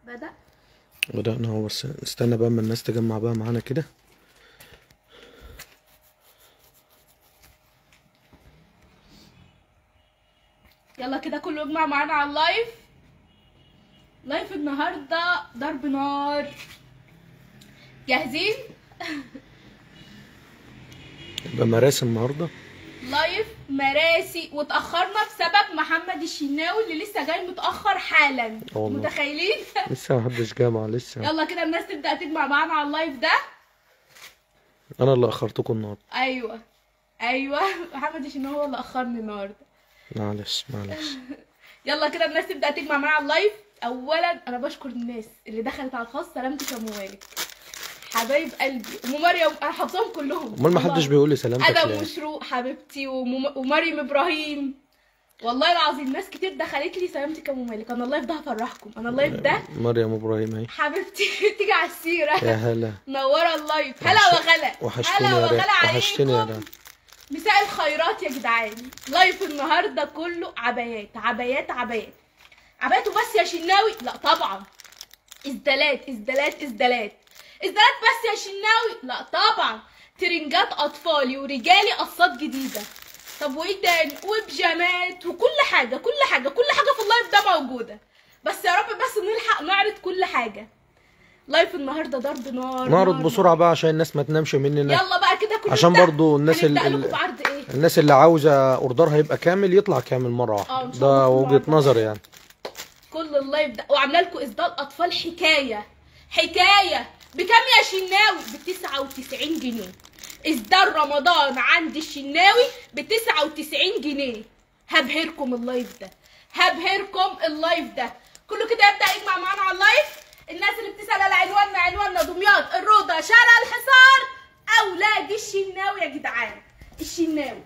بدأ بدأنا اهو بس استنى بقى اما الناس تجمع بقى معانا كده يلا كده كله يجمع معانا على اللايف لايف النهارده ضرب نار جاهزين يبقى مراسم النهارده لايف مراسي واتاخرنا بسبب محمد الشناوي اللي لسه جاي متاخر حالا والله. متخيلين لسه محدش جامع لسه يلا كده الناس تبدا تجمع معانا على اللايف ده انا اللي اخرتكم النهارده ايوه ايوه محمد الشناوي هو اللي اخرني النهارده معلش معلش يلا كده الناس تبدا تجمع معانا على اللايف اولا انا بشكر الناس اللي دخلت على الخاص سلامتك يا ام مالك حبايب قلبي ام مريم انا حافظاهم كلهم امال ما حدش والله. بيقول لي سلامتك ادم ليه وشروق حبيبتي ومم- ومريم ابراهيم والله العظيم ناس كتير دخلت لي سلامتك يا ام مالك انا اللايف ده هفرحكم انا اللايف ده مريم ابراهيم اهي حبيبتي تيجي على السيره يا هلا منوره اللايف هلا وحش- وغلا وحشتني هلا يا ريت وغلا وحشتني يا عليكم ريت مساء الخيرات يا جدعان لايف النهارده كله عبايات عبايات عبايات عبايات وبس يا شناوي لا طبعا ازدالات ازدالات ازدالات ازدالات بس يا شناوي لا طبعا ترنجات اطفالي ورجالي قصات جديده طب وايه تاني وبيجامات وكل حاجه كل حاجه كل حاجه في اللايف ده موجوده بس يا رب بس نلحق نعرض كل حاجه لايف النهارده ضرب نار نعرض نار، بسرعه بقى عشان الناس ما تنامش مننا يلا بقى كده كل عشان ده برضو الناس ال- هنبدأ ال- لكم بعرض ايه الناس اللي عاوزه اوردرها يبقى كامل يطلع كامل مره اه، واحده إن شاء ده الله كله وجهه عارفة. نظر يعني كل اللايف ده وعامله لكم اصدار اطفال حكايه حكايه بكام يا شناوي ب 99 جنيه اصدار رمضان عند الشناوي ب 99 جنيه هبهركم اللايف ده هبهركم اللايف ده كله كده يبدا يجمع معانا على اللايف الناس اللي بتسال على عنواننا عنواننا دمياط الروضه شارع الحصار اولاد الشناوي يا جدعان الشناوي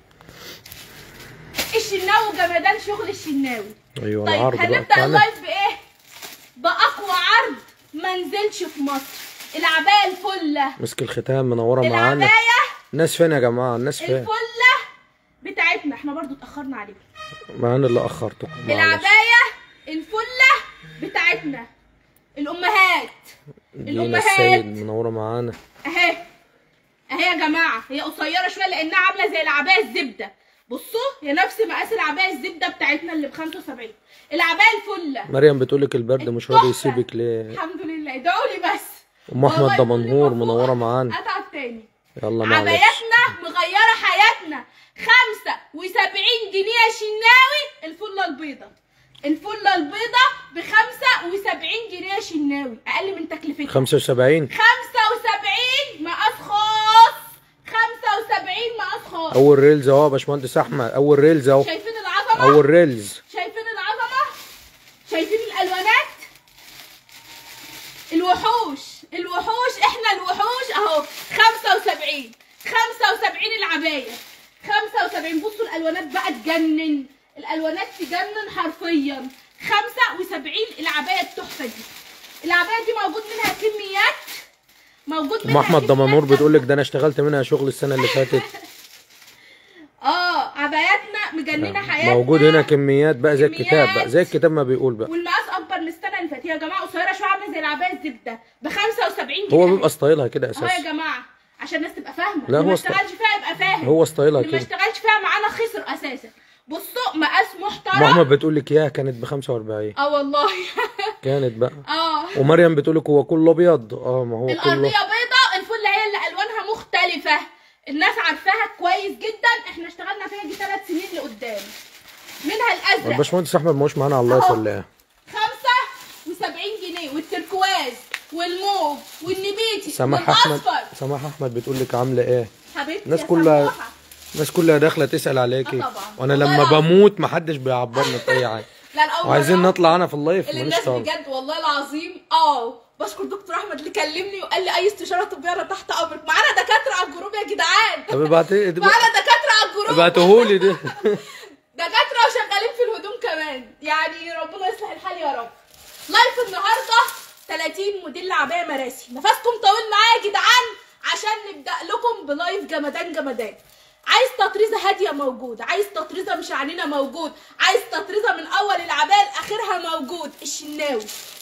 الشناوي وجمدان شغل الشناوي ايوه طيب العرض بقى هنبدا بتاعنا اللايف بايه باقوى عرض ما نزلش في مصر العبايه الفله مسك الختام منوره معانا العبايه الناس فين يا جماعه الناس فين الفله بتاعتنا احنا برضو اتاخرنا عليكم معانا اللي اخرتكم معلش العبايه الفله بتاعتنا الامهات دينا الأمهات. السيد منوره معانا اهي اهي يا جماعه هي قصيره شويه لانها عامله زي العبايه الزبده بصوا هي نفس مقاس العبايه الزبده بتاعتنا اللي ب 75 العبايه الفله مريم بتقولك البرد مش راضي تحفة. يسيبك ليه الحمد لله ادعوا لي بس ام احمد والله دمنهور كل ما منوره فوق معانا اتعب تاني يلا معلش عباياتنا مغيرة حياتنا خمسة وسبعين جنيه يا شناوي الفلة البيضة الفلة البيضة بخمسة وسبعين جنيه يا شناوي أقل من تكلفتها 75 خمسة وسبعين مقاس خاص خمسة وسبعين مقاس خاص اول ريلز اهو يا باشمهندس احمد اول ريلز اهو شايفين العظمة اول ريلز شايفين العظمة شايفين الألوانات الوحوش الوحوش احنا الوحوش اهو 75 75 العباية 75 بصوا الألوانات بقى تجنن الألوانات تجنن حرفيا 75 العباية التحفة دي العباية دي موجود منها كميات موجود ام منها احمد كميات دمنهور بتقولك ده انا اشتغلت منها شغل السنه اللي فاتت اه عباياتنا مجننة حياتنا موجود هنا كميات بقى زي الكتاب بقى كميات. زي الكتاب ما بيقول بقى والمقاس اكبر من السنه اللي فاتت يا جماعه قصيره شويه عامله زي العبايه الزبده ب 75 جنيه هو بيبقى ستايلها كده اهو يا اساسا جماعه عشان الناس تبقى فاهمه لا، اللي ما هو ست- اشتغلش فيها يبقى فاهم هو ستايلها اللي ما كده اشتغلش فيها معانا خسر اساسا بصوا مقاس ام محترم احمد بتقولك يا كانت ب 45 اه والله كانت بقى اه ومريم بتقولك هو كله ابيض اه ما هو الارضيه كله بيضه الفله هي اللي الوانها مختلفه الناس عارفاها كويس جدا احنا اشتغلنا فيها يجي ثلاث سنين لقدام منها الازرق الباشمهندس احمد ما هوش معانا على اللايف أهو. ولا ايه خمسة وسبعين جنيه والتركواز والموف والنبيتي سماح احمد والأصفر سماح احمد بتقولك عامله ايه حبيبتي الناس يا كلها- سموحة. الناس كلها داخله تسال عليكي آه طبعا. وانا والله لما العظيم. بموت محدش بيعبرني باي حاجه لا الأول وعايزين مرة نطلع انا في اللايف اللي ماليش الناس طالب بجد والله العظيم اه بشكر دكتور احمد اللي كلمني وقال لي اي استشاره طبيه انا تحت امرك معانا دكاتره على الجروب يا جدعان طب ابعتي معانا دكاتره على الجروب ابعتهولي ده دكاتره وشغالين في الهدوم كمان يعني ربنا يصلح الحال يا رب لايف النهارده 30 موديل عبايه مراسي نفسكم طويل معايا يا جدعان عشان نبدا لكم بلايف جمدان جمدان عايز تطريزه هاديه موجود عايز تطريزه مش عنينه موجود عايز تطريزه من اول العبايه لاخرها موجود الشناوي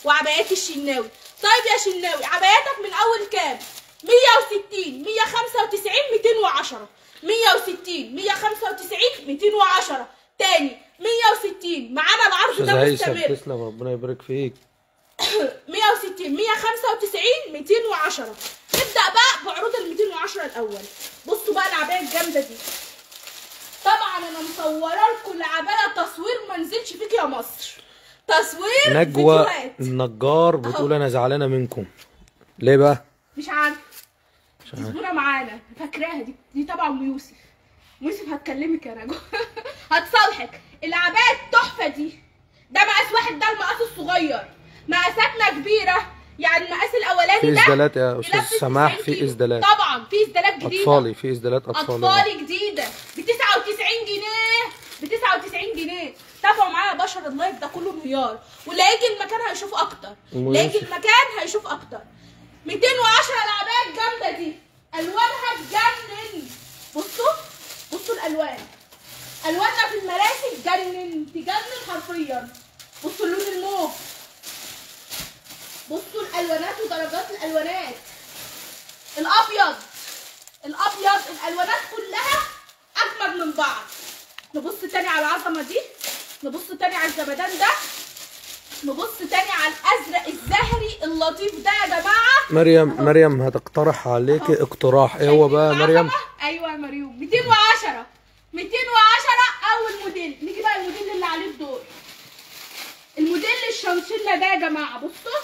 وعبايات الشناوي طيب يا شناوي عباياتك من اول كام 160 195 210 160 195 210 تاني 160 معانا العرض استاذ ده هيثم مستمر تسلم ربنا يبارك فيك 160 195 210 نبدا بقى بعروض ال 210 الاول بصوا بقى العبايه الجامده دي طبعا انا مصوره لكم العبايه تصوير ما نزلش فيك يا مصر تصوير نجوى فيديوهات. النجار بتقول انا زعلانه منكم ليه بقى مش عارفه مش عارف. زبونه معانا فاكراها دي دي طبعا ام يوسف أم يوسف هتكلمك يا نجوى هتصالحك العبايه التحفه دي ده مقاس واحد ده المقاس الصغير مقاساتنا كبيره يعني المقاس الاولاني في ده اسدالات يا استاذ يلبس سماح 90 في كيلو. اسدالات طبعا في اسدالات جديده اطفالي في اسدالات اطفالي اطفالي جديده ب 99 جنيه ب 99 جنيه تابعوا معايا بشر اللايف ده كله انهيار واللي هيجي المكان هيشوف اكتر اللي هيجي ويوسف. المكان هيشوف اكتر 210 العبايه الجامده دي الوانها تجنن بصوا بصوا الالوان الواننا في المراسي تجنن تجنن حرفيا بصوا اللون الموف بصوا الالوانات ودرجات الالوانات الابيض الابيض الالوانات كلها اجمل من بعض نبص تاني على العظمه دي نبص تاني على الجمدان ده نبص تاني على الازرق الزهري اللطيف ده يا جماعه مريم مريم هتقترح عليك أهو. اقتراح ايه هو بقى شايفين مريم العظمة؟ ايوه يا مريم 210 210 اول موديل نيجي بقى الموديل اللي عليه الدور الموديل الشمشله ده يا جماعه بصوا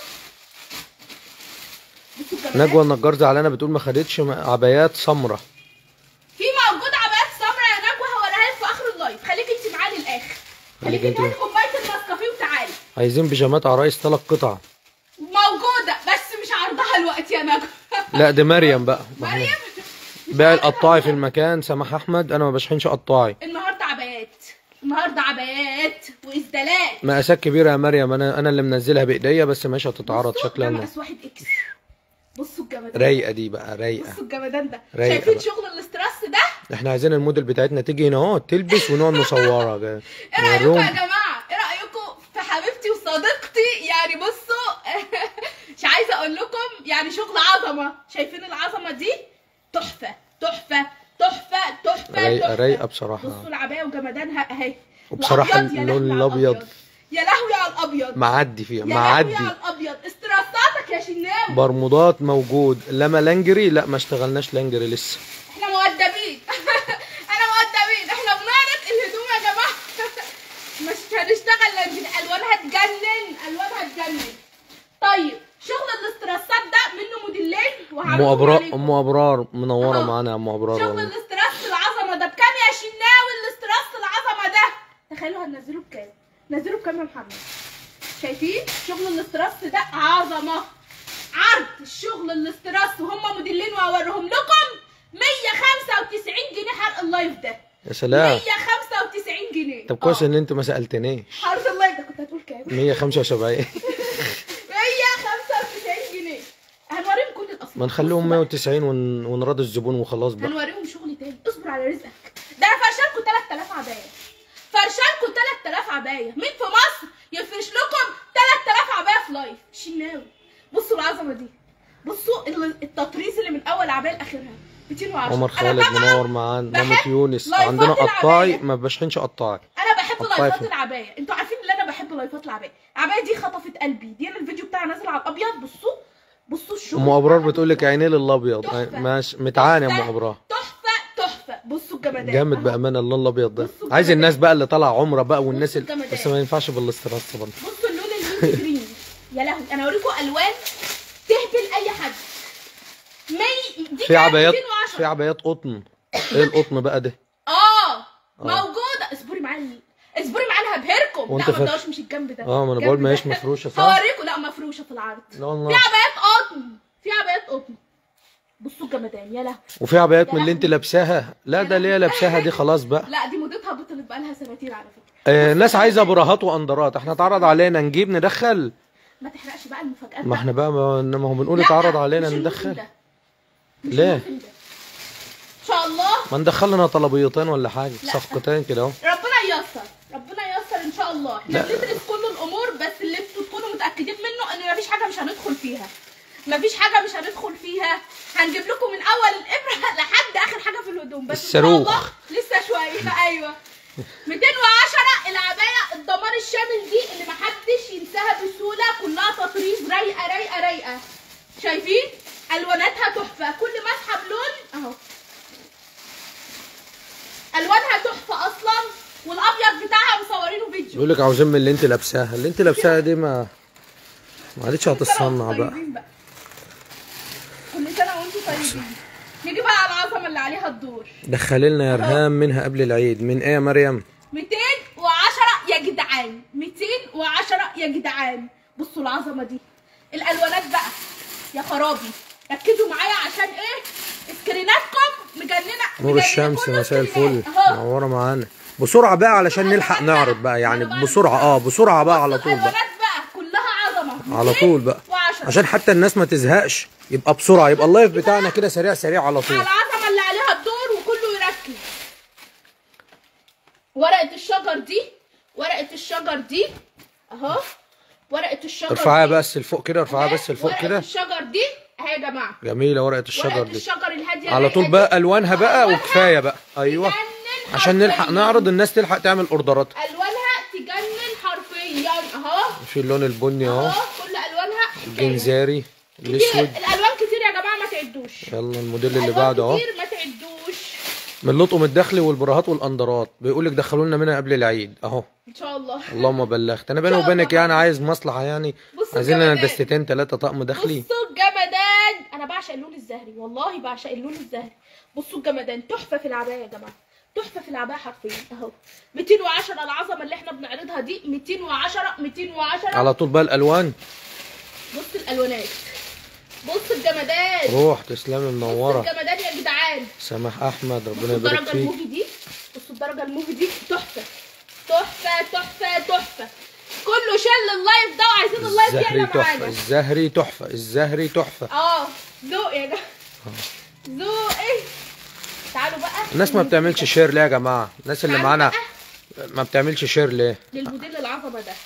بصوا الجمالات. نجوى النجار زعلانه بتقول ما خدتش م- عبايات سمراء في موجود عبايات سمراء يا نجوى هوريها لك في اخر اللايف خليك انت معايا للاخر خليك خليك انت انت هاتي كوبايه النسكافيه وتعالي عايزين بيجامات عرايس ثلاث قطع موجوده بس مش عرضها الوقت يا نجوى لا دي مريم بقى مريم بيع القطاعي في المكان سماح احمد انا ما بشحنش قطاعي النهارده عبايات النهارده عبايات واسدالات مقاسات كبيره يا مريم انا انا اللي منزلها بايديا بس مش هتتعرض بصوا، شكلها ده ما- مقاس واحد اكس بصوا الجمدان رايقه دي بقى رايقه بصوا الجمدان ده رايقة شايفين بقى. شغل الاستراس ده احنا عايزين الموديل بتاعتنا تيجي هنا اهو تلبس ونقعد نصورها ايه رايكم نوريهم. يا جماعه ايه رايكم في حبيبتي وصديقتي يعني بصوا مش عايزه اقول لكم يعني شغل عظمه شايفين العظمه دي تحفه تحفه تحفه تحفه رايقة- تحفة. رايقة بصراحة. بصوا العبايه وجمدانها اهي وبصراحة الأبيض، يا اللون لهوي على الأبيض. يا لهوي على الابيض معدي فيها يا لهوي معدي على الابيض استراساتك يا شناوي برمودات موجود لما لانجري لا ما اشتغلناش لانجري لسه احنا مؤدبين احنا مؤدبين احنا بنعرض الهدوم يا جماعه مش هنشتغل لان الوانها تجنن الوانها تجنن طيب شغل الاستراسات ده منه موديلين ام وهعرضهم ابرار عليكم. ام ابرار منوره أهو. معانا يا ام ابرار شغل والله الاستراس العظمه ده بكام يا شناوي الاستراس العظمه ده تخيلوا هننزله بكام نزله بكام يا محمد شايفين شغل الاستراس ده عظمه عرض الشغل الاستراس وهم موديلين وهوريهم لكم 195 جنيه حرق اللايف ده يا سلام 195 جنيه طب كويس آه. ان انت ما سالتنيش حرق اللايف ده كنت هتقول كام 175 195 جنيه هنوريهم كل الاصناف ما نخليهم بصوا بقى. 190 ون... ونراضي الزبون وخلاص بقى هنوريهم شغل تاني اصبر على رزقك ده انا فرشالكوا 3000 عبايه فرشالكوا 3000 عبايه مين في مصر يفرش لكم 3000 عبايه في لايف شناوي بصوا العظمه دي بصوا ال- التطريز اللي من اول عبايه لاخرها 210 عمر أنا خالد طبعاً منور معانا مامة بحب يونس لايفات عندنا قطاعي العباية. ما بشحنش قطاعي انا بحب قطعي لايفات فيه. العبايه انتوا عارفين ان انا بحب لايفات العبايه العبايه دي خطفت قلبي دي انا الفيديو بتاعي نازل على الابيض بصوا بصوا الشغل ام ابرار بتاعها بتقول لك عينيه للابيض تحفة. ماشي متعاني يا ام تحفة. ابرار تحفه تحفه بصوا الجمدان جامد أهو. بامانه اللون الابيض ده بصوا عايز الجمدان. الناس بقى اللي طالعه عمره بقى والناس بصوا اللي... الجمدان. بس ما ينفعش بالاستراس برضه بصوا اللون المنت جرين يا لهوي انا اوريكم الوان تهبل اي حد مي دي في كانت عبايات 210. في عبايات قطن ايه القطن بقى ده اه موجوده اصبري معايا اصبري معايا انا هبهركم وانت لا ما فاكر- تدورش مش الجنب ده اه ما انا الجنب بقول ما ده. هيش مفروشه صح هوريكم لا مفروشه في العرض لا في والله عبايات قطن في عبايات قطن بصوا الجمدان يا لهوي وفي عبايات من يا اللي انت لهوي. لابساها لا ده اللي هي لابساها دي خلاص بقى لا دي موضتها بطلت بقالها سنتين على فكره آه ناس عايزه براهات واندرات احنا اتعرض علينا نجيب ندخل ما تحرقش بقى المفاجآت ما بقى. احنا بقى ما ما هو بنقول لا، اتعرض علينا مش الموسم ندخل ده. مش ليه؟ الموسم ده. ان شاء الله ما ندخل لنا طلبيتين ولا حاجه لا. صفقتين كده اهو ربنا ييسر ربنا ييسر ان شاء الله احنا لا. بندرس كل الامور بس اللي انتوا تكونوا متاكدين منه مش هندخل فيها مفيش حاجه مش هندخل فيها هنجيب لكم من اول الابره لحد اخر حاجه في الهدوم بس إن شاء الصاروخ. الله لسه شويه ايوه 210 العبايه الدمار الشامل دي اللي محدش ينساها بسهوله كلها تطريز رايقه رايقه رايقه شايفين الواناتها تحفه كل ما اسحب لون اهو الوانها تحفه اصلا والابيض بتاعها مصورينه فيديو بيقول لك عاوزين من اللي انت لابساها اللي انت لابساها دي ما ما عادتش هتتصنع بقى طيبين بقى كل سنه وانتم طيبين نيجي بقى على العظمه اللي عليها الدور دخلي لنا يا رهام منها قبل العيد من ايه يا مريم 210 يا جدعان 210 يا جدعان بصوا العظمه دي الالوانات بقى يا خرابي ركزوا معايا عشان ايه سكريناتكم مجننه نور مجننة الشمس كله مساء الفل سكرينات. اهو منوره معانا بسرعه بقى علشان نلحق نعرض بقى يعني بسرعه اه بسرعه بقى على طول بقى الالوانات بقى كلها عظمه على طول بقى 210. عشان حتى الناس ما تزهقش يبقى بسرعه يبقى اللايف بتاعنا كده سريع سريع على طول على العظمه اللي عليها الدور وكله يركز ورقه الشجر دي ورقه الشجر دي اهو ورقه الشجر ارفعها دي. بس لفوق كده ارفعها أهي. بس لفوق ورقة كده الشجر دي اهي يا جماعه جميله ورقه الشجر ورقه دي الشجر الهاديه على طول الرايقة بقى دي. الوانها بقى ألوانها وكفايه بقى ايوه تجنن عشان نلحق حرفياً. نعرض الناس تلحق تعمل اوردراتها الوانها تجنن حرفيا اهو في اللون البني اهو اهو كل الوانها حكاية. الجنزاري كتير الاسود الالوان كتير يا جماعه ما تعدوش يلا الموديل اللي ألوان بعده اهو كتير ما تعدوش من اللطم الداخلي والبراهات والاندرات بيقول لك دخلوا لنا منها قبل العيد اهو ان شاء الله اللهم بلغت انا بيني إن شاء وبينك الله. يعني عايز مصلحه يعني بصوا عايزين لنا الجمدان. دستتين ثلاثه طقم داخلي بصوا الجمدان انا بعشق اللون الزهري والله بعشق اللون الزهري بصوا الجمدان تحفه في العبايه يا جماعه تحفه في العبايه حرفيا اهو 210 العظمه اللي احنا بنعرضها دي 210 210 على طول بقى الالوان بص الالوانات بص الجمدان روح تسلمي بص منوره الجمدان يا جدعان سماح احمد ربنا بصوا يبارك الدرجه فيك الموفي دي بصوا الدرجه الموفي دي تحفه تحفه تحفه تحفه كله شل اللايف ده وعايزين اللايف الزهري يعلى تحفه معانا الزهري تحفه الزهري تحفه اه ذوق يا جماعه ذوق ايه تعالوا بقى الناس ما بتعملش شير ليه يا جماعه الناس اللي تعالوا معانا بقى ما بتعملش شير ليه للموديل العظمه ده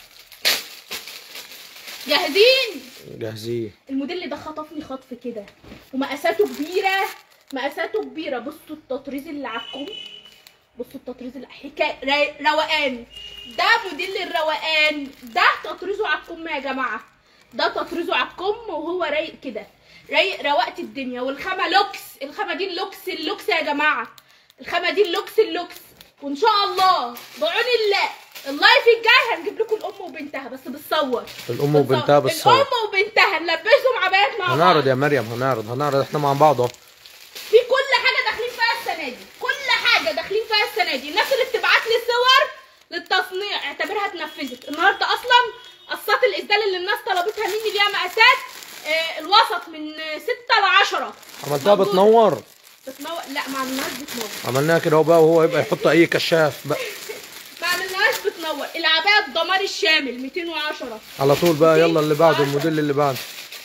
جاهزين جاهزين الموديل ده خطفني خطف كده ومقاساته كبيره مقاساته كبيره بصوا التطريز اللي على الكم بصوا التطريز اللي حكايه راي- روقان ده موديل الروقان ده تطريزه على الكم يا جماعه ده تطريزه على الكم وهو رايق كده رايق روقت الدنيا والخامه لوكس الخامه دي اللوكس اللوكس يا جماعه الخامه دي اللوكس اللوكس وان شاء الله بعون الله اللايف الجاي هنجيب لكم الام وبنتها بس بتصور الام وبنتها بالصور الام وبنتها نلبسهم عبايات مع بعض هنعرض يا مريم هنعرض هنعرض احنا مع بعض اهو في كل حاجه داخلين فيها السنه دي كل حاجه داخلين فيها السنه دي الناس اللي بتبعت لي صور للتصنيع اعتبرها اتنفذت النهارده اصلا قصات الاسدال اللي الناس طلبتها مني ليها مقاسات آه الوسط من 6 ل 10 عملتها موجودة. بتنور بتنور لا ما عملناش بتنور عملناها كده اهو بقى وهو يبقى يحط اي كشاف بقى ما عملناش بتنور العبايه الدمار الشامل 210 على طول بقى يلا اللي بعده الموديل اللي بعده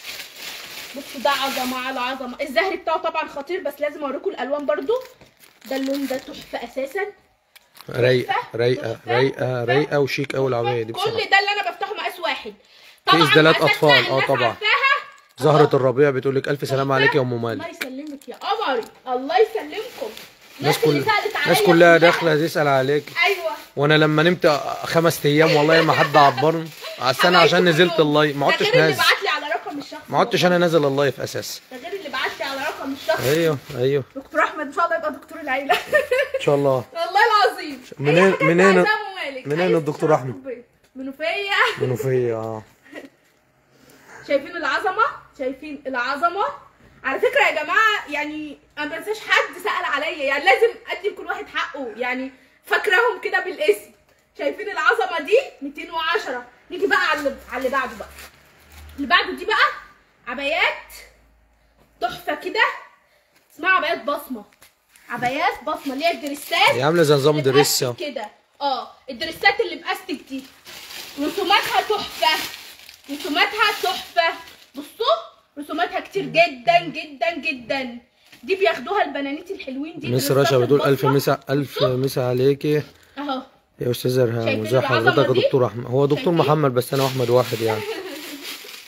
بصوا ده عظمه على عظمه الزهري بتاعه طبعا خطير بس لازم اوريكم الالوان برضو ده اللون ده تحفه اساسا رايقه تحفة، رايقه تحفة، رايقه تحفة. رايقه وشيك قوي العبايه دي بصراحه كل ده اللي انا بفتحه مقاس واحد في إسدالات مقاسات أطفال، بقى آه الناس طبعا. عارفاها. زهرة الربيع بتقول لك الف سلام عليك يا ام الله مالك يسلمك يا قمري الله يسلمكم الناس اللي كل سألت عليا الناس كلها داخله تسال عليك ايوه وانا لما نمت خمس ايام والله ما حد عبرني استنى عشان حبايبي نزلت كلهم. اللايف ما ده عدتش غير اللي نازل بعت لي على رقم الشخص ما عدتش انا نازل اللايف اساسا ده غير اللي بعت لي على رقم الشخص ايوه ايوه دكتور احمد ان شاء الله يبقى دكتور العيله ان شاء الله والله العظيم منين- أي حاجة منين- أنت عايزاها مالك. منين أي الدكتور شرف أحمد؟ البيت. منوفيه منوفيه اه شايفين العظمه شايفين العظمه على فكره يا جماعه يعني انا ما بنساش حد سال عليا يعني لازم ادي لكل واحد حقه يعني فاكراهم كده بالاسم شايفين العظمه دي 210 نيجي بقى على اللي- على اللي بعده بقى اللي بعده دي بقى عبايات تحفه كده اسمها عبايات بصمه عبايات بصمه اللي هي الدريسات هي عامله زي نظام اللي دريسه بأستك كده اه الدريسات اللي باستك دي رسوماتها تحفه رسوماتها تحفه بصوا رسوماتها كتير جدا جدا جدا دي بياخدوها البنانيت الحلوين دي مس دريسات رشا بتقول الف البصمة. مسا الف بصوا. مسا عليكي اهو يا استاذ ارهام شايفين وزي العظمة حضرتك يا دي؟ دكتور احمد هو دكتور شايفين؟ محمد بس انا واحمد واحد يعني دي تلاقيها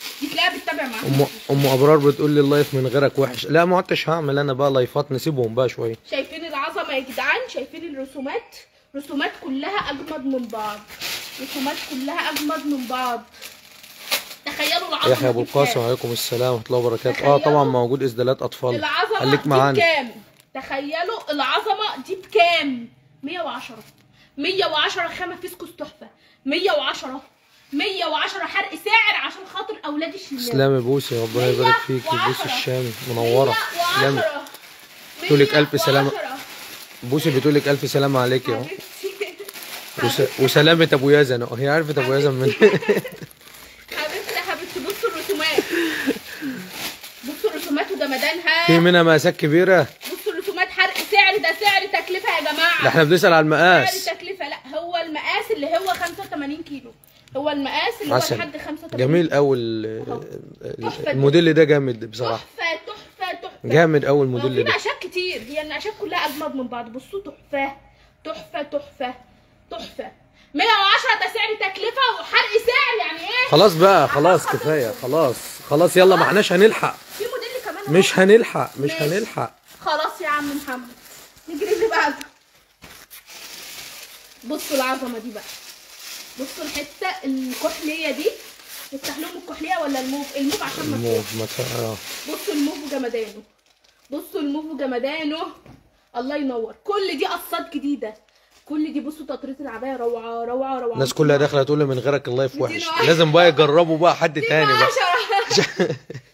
بقى بتتابع معاهم ام ام ابرار بتقول لي اللايف من غيرك وحش لا ما عدتش هعمل انا بقى لايفات نسيبهم بقى شويه شايفين العظمه يا جدعان شايفين الرسومات رسومات كلها اجمد من بعض رسومات كلها اجمد من بعض تخيلوا العظمه يحيى ابو دي بكام؟ القاسم وعليكم السلام ورحمه الله وبركاته اه طبعا موجود اسدالات اطفال العظمه خليك دي معانا بكام تخيلوا العظمه دي بكام 110 110 خامه فيسكوس تحفه 110 110 حرق ساعر عشان خاطر اولاد الشمال تسلمي بوسي ربنا يبارك فيك بوسي الشامي منوره تسلمي 110 تقولك ألف سلامة. 110. بوسي بتقول لك الف سلام عليك اهو حبيبتي وس- وسلامة ابو يزن اهو هي عرفت ابو يزن من حبيبتي يا حبيبتي بصوا الرسومات بصوا الرسومات وجمدانها في منها مقاسات كبيره بصوا الرسومات حرق سعر ده سعر تكلفه يا جماعه ده احنا بنسال على سعر المقاس تكلفه لا هو المقاس اللي هو 85 كيلو هو المقاس اللي هو عسل لحد 85 جميل قوي الموديل ده جامد بصراحه تحفه تحفه تحفه جامد قوي هو الموديل في ده نقشات كتير هي النقشات كلها اجمد من بعض بصوا تحفه تحفه تحفه تحفه 110 ده سعر تكلفه وحرق سعر يعني ايه خلاص بقى خلاص كفايه خلاص خلاص يلا ما احناش هنلحق في موديل كمان أهو. مش هنلحق مش ماشي. هنلحق خلاص يا عم محمد نجري اللي بعده بصوا العظمه دي بقى بصوا الحته الكحليه دي نفتح لهم الكحليه ولا الموف الموف عشان مفتوح الموف ما ت- آه. بصوا الموف وجمدانه بصوا الموف وجمدانه الله ينور كل دي قصات جديده كل دي بصوا تطريز العبايه روعه روعه روعه الناس كلها داخله تقول لي من غيرك اللايف وحش 210. لازم بقى يجربوا بقى حد تاني بقى 210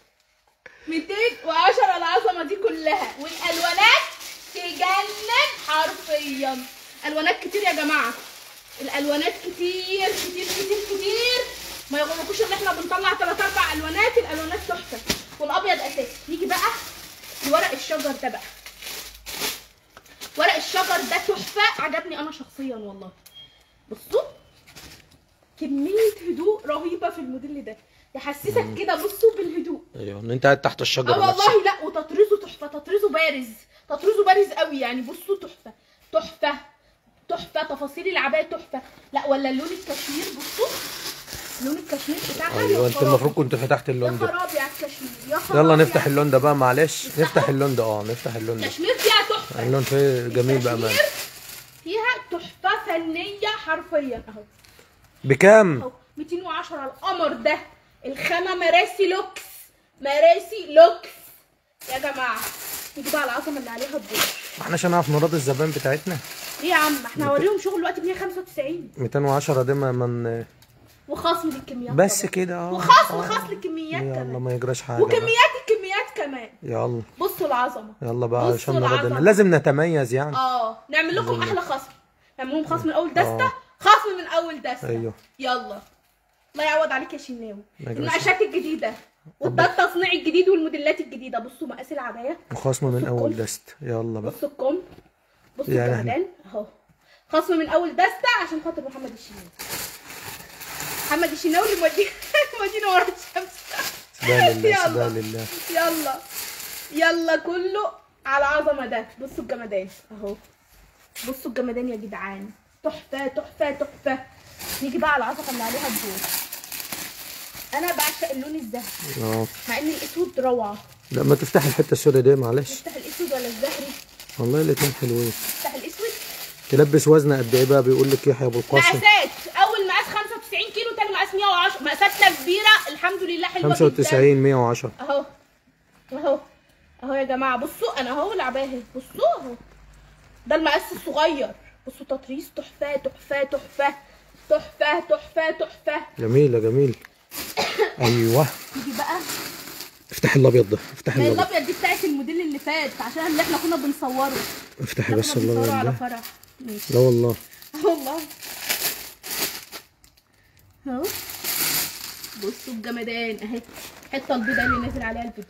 210 العظمه دي كلها والالوانات تجنن حرفيا الوانات كتير يا جماعه الالوانات كتير كتير كتير كتير ما يغركوش ان احنا بنطلع ثلاث اربع الوانات الالوانات تحفه والابيض اساسي نيجي بقى لورق الشجر ده بقى ورق الشجر ده تحفه عجبني انا شخصيا والله بصوا كميه هدوء رهيبه في الموديل ده يحسسك كده بصوا بالهدوء ايوه ان انت قاعد تحت اه الشجره نفسها والله لا وتطريزه تحفه تطريزه بارز تطريزه بارز قوي يعني بصوا تحفه تحفه تحفه تفاصيل العبايه تحفه لا ولا اللون الكشمير بصوا لون الكشمير بتاعها ايوه يا انت خرابي. المفروض كنت فتحت يا اللون ده خرابي على الكشمير يا خرابي يلا على نفتح اللون ده بقى معلش نفتحه؟ نفتح اللون ده اه نفتح اللون ده الكشمير فيها تحفه اللون فيه جميل بأمان الكشمير فيها تحفه فنيه حرفيا اهو بكام اهو 210 القمر ده الخامه مراسي لوكس مراسي لوكس يا جماعه نيجي بقى على العظمه اللي عليها الدور ما احناش هنعرف نراضي الزبائن بتاعتنا ايه يا عم احنا هوريهم شغل دلوقتي ب 195 210 دي ما من وخصم للكميات بس طبعاً. كده اه وخصم آه. خصم للكميات يلا كمان ما يجراش حاجه بقى. وكميات الكميات كمان يلا بصوا العظمه يلا بقى بصوا عشان نراضي العظمة. لازم نتميز يعني اه نعمل لكم احلى خصم نعمل لهم خصم من اول دسته آه. خصم من اول دسته أيوه. يلا الله يعوض عليك يا شناوي ما يجراش النقشات الجديده وده التصنيع الجديد والموديلات الجديده بصوا مقاس العبايه وخصم من بصوا اول الكم. دست يلا بقى بصوا الكم بصوا يعني إحنا- الجمدان اهو خصم من اول دسته عشان خاطر محمد الشناوي محمد الشناوي اللي مودينا مودينا ورا الشمس سبحان الله يلا. سبحان الله يلا يلا كله على العظمه ده بصوا الجمدان اهو بصوا الجمدان يا جدعان تحفه تحفه تحفه نيجي بقى على العظمه اللي عليها الدور انا بعشق اللون الزهري اه مع ان الاسود روعه لا ما تفتح الحته السوداء دي معلش نفتح الاسود ولا الزهري والله الاتنين حلوين نفتح الاسود تلبس وزن قد ايه بقى بيقول لك يحيى ابو القاسم مقاسات اول مقاس 95 كيلو تاني مقاس 110 مقاساتنا كبيره الحمد لله حلوه جدا 95 110 اهو اهو اهو يا جماعه بصوا انا اهو العبايه اهي بصوا اهو ده المقاس الصغير بصوا تطريز تحفه تحفه تحفه تحفه تحفه تحفه جميله جميل ايوه نيجي بقى افتح الابيض ده افتح ما هي الابيض الابيض دي بتاعت الموديل اللي فات عشان اللي احنا كنا بنصوره افتحي احنا بس كنا بنصوره الابيض على ده فرح ماشي لا والله والله اهو بصوا الجمدان اهي الحته البيضاء اللي نازل عليها الفيديو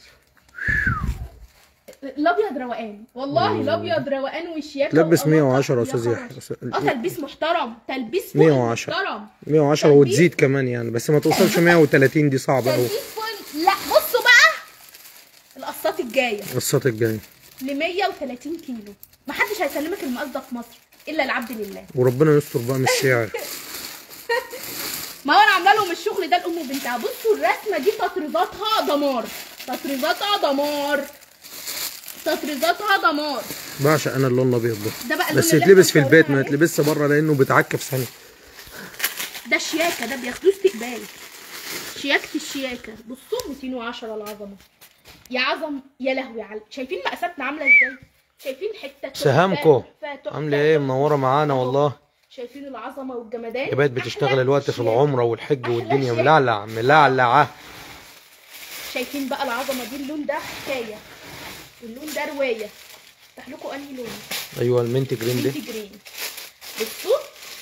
الابيض روقان والله الابيض روقان وشياكه تلبس وأناقة. 110 يا يا استاذ خرابي. يحيى اه تلبيس محترم تلبيس فوق 110. محترم 110 تلبيس- وتزيد كمان يعني بس ما توصلش 130 دي صعبه قوي تلبيس فوق لا بصوا بقى القصات الجايه الصوت الجاي ل 130 كيلو محدش هيسلمك المقاس ده في مصر الا العبد لله وربنا يستر بقى من السعر ما هو انا عامله لهم الشغل ده لام بنتها بصوا الرسمه دي تطريزاتها دمار تطريزاتها دمار تطريزاتها دمار بعشق انا اللون الابيض ده ده بقى اللون بس اللي يتلبس إحنا في البيت ما مصورين عليه. يتلبسش بره لانه بيتعك في ثانيه ده شياكه ده بياخدوه استقبال شياكه الشياكه بصوا 210 العظمه يا عظم يا لهوي على شايفين مقاساتنا عامله ازاي شايفين حته تحفة، سهامكو تحفة، تحفة، عامله ايه تحفة. منوره معانا والله شايفين العظمه والجمدان يا بقت بتشتغل أحلى الوقت في شياكة. العمره والحج أحلى والدنيا شياكة. ملعلع ملعلعه شايفين بقى العظمه دي اللون ده حكايه اللون ده روايه افتح لكم انهي لون ايوه المنت جرين ده مينتي جرين بصوا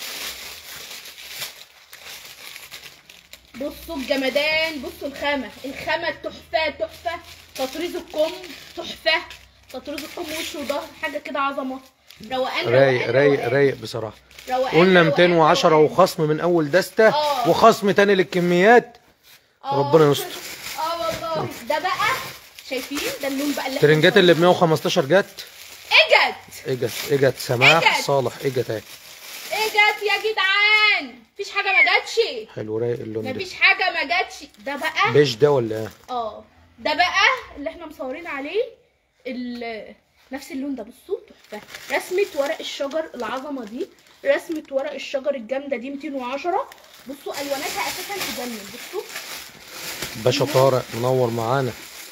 بصوا الجمدان بصوا الخامة الخامة تحفة تحفة تطريز الكم تحفة تطريز الكم وش وظهر حاجة كده عظمة روقان رايق روقان رايق روقان. رايق بصراحه روقان قلنا روقان، 210 روقان. وخصم من اول دسته آه. وخصم تاني للكميات آه. ربنا يستر. اه والله ده بقى شايفين ده اللون بقى اللي إحنا ترنجات اللي ب مصورينه. 115 جت اجت اجت اجت سماح إجت. صالح اجت اهي اجت يا جدعان مفيش حاجة ما جاتش حلو رايق اللون ده مفيش حاجة ما جاتش ده بقى بيج ده ولا ايه اه ده بقى اللي احنا مصورين عليه ال- نفس اللون ده بصوا تحفه رسمه ورق الشجر العظمه دي رسمه ورق الشجر الجامده دي 210 بصوا الواناتها اساسا تجنن بصوا باشا طارق منور معانا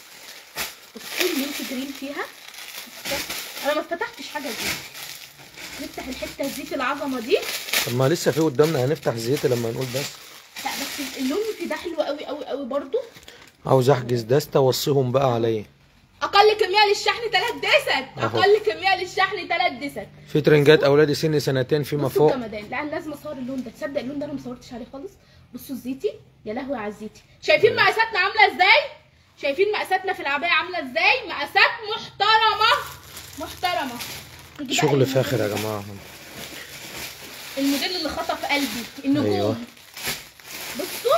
بصوا المينت جرين فيها انا ما فتحتش حاجه دي نفتح الحته الزيت العظمه دي طب ما لسه في قدامنا هنفتح زيت لما نقول بس لا بس اللون في ده حلو قوي قوي قوي برضو عاوز احجز دسته وصيهم بقى عليا اقل كميه للشحن ثلاث دست أهو. اقل كميه للشحن ثلاث دست في ترنجات اولادي سن سنتين فيما بصوا فوق الجمدان لا انا لازم اصور اللون ده تصدق اللون ده انا ما صورتش عليه خالص بصوا الزيتي يا لهوي على الزيتي شايفين مقاساتنا عامله ازاي شايفين مقاساتنا في العبايه عامله ازاي مقاسات محترمه محترمه نيجي بقى شغل للموديل فاخر يا ده. جماعه الموديل اللي خطف قلبي النجوم أيوة. بصوا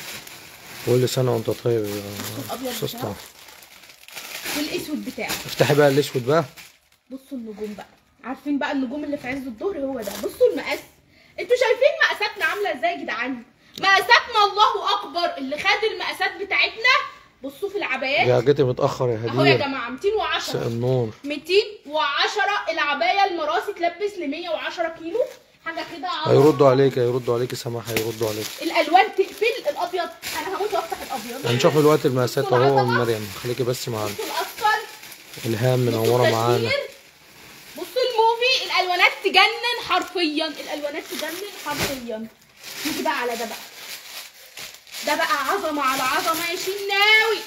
كل سنه وانت طيب يا الابيض استاذ بتاعه طارق والاسود بتاعه افتحي بقى الاسود بقى بصوا النجوم بقى عارفين بقى النجوم اللي في عز الظهر هو ده بصوا المقاس انتوا شايفين مقاساتنا عامله ازاي يا جدعان مقاساتنا الله اكبر اللي خد المقاسات بتاعتنا بصوا في العبايات يا جيتي متاخر يا اهو يا هديه جماعه مساء 210 النور 210 العبايه المراسي تلبس ل 110 كيلو حاجه كده عظمة. هيردوا عليك هيردوا عليك سماح هيردوا عليك الالوان تقفل الابيض انا هموت وافتح الابيض هنشوف الوقت المقاسات بصوا اهو العظمة. مريم خليكي بس معانا بصوا الاصفر الهام بصوا منوره معانا التشمير. بصوا الموفي الالوانات تجنن حرفيا الالوانات تجنن حرفيا نيجي بقى على ده بقى ده بقى عظمه على عظمه يا شناوي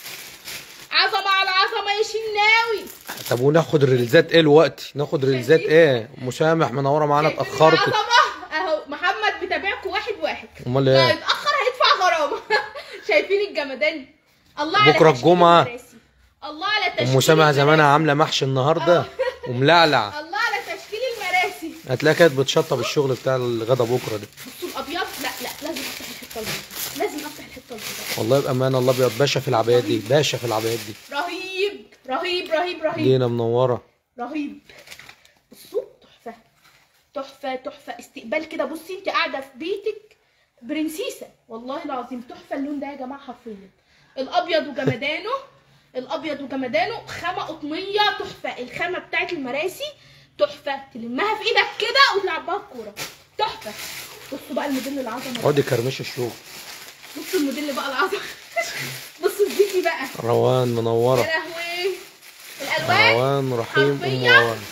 عظمه على عظمه يا شناوي طب وناخد ريلزات ايه الوقت ناخد ريلزات ايه مسامح منوره معانا شايفين اتاخرت العظمه اهو محمد بتابعكم واحد واحد امال لا ايه يتاخر هيدفع غرامه شايفين الجمدان الله على بكرة تشكيل الجمعة. المراسي. الله على تشكيل ام سامح زمانها المراسي. عامله محشي النهارده وملعلع الله على تشكيل المراسي هتلاقيها كانت بتشطب الشغل بتاع الغدا بكره ده بصوا الابيض لا لا لازم افتح الحته البيضاء لازم افتح الحته البيضاء والله بامانه الله ابيض باشا في العبايات دي باشا في العبايات دي رهيب رهيب رهيب رهيب لينا منوره رهيب بصوا تحفه تحفه تحفه استقبال كده بصي انت قاعده في بيتك برنسيسه والله العظيم تحفه اللون ده يا جماعه حرفيا الابيض وجمدانه الابيض وجمدانه خامه قطنيه تحفه الخامه بتاعت المراسي تحفه تلمها في ايدك كده وتلعب بها الكوره تحفه بصوا بقى الموديل العظمه ده. اقعدي كرمش الشغل بصوا الموديل بقى العظمه بصوا الزيتي بقى روان يا منوره لهوي الالوان روان رحيم ام حرفياً. روان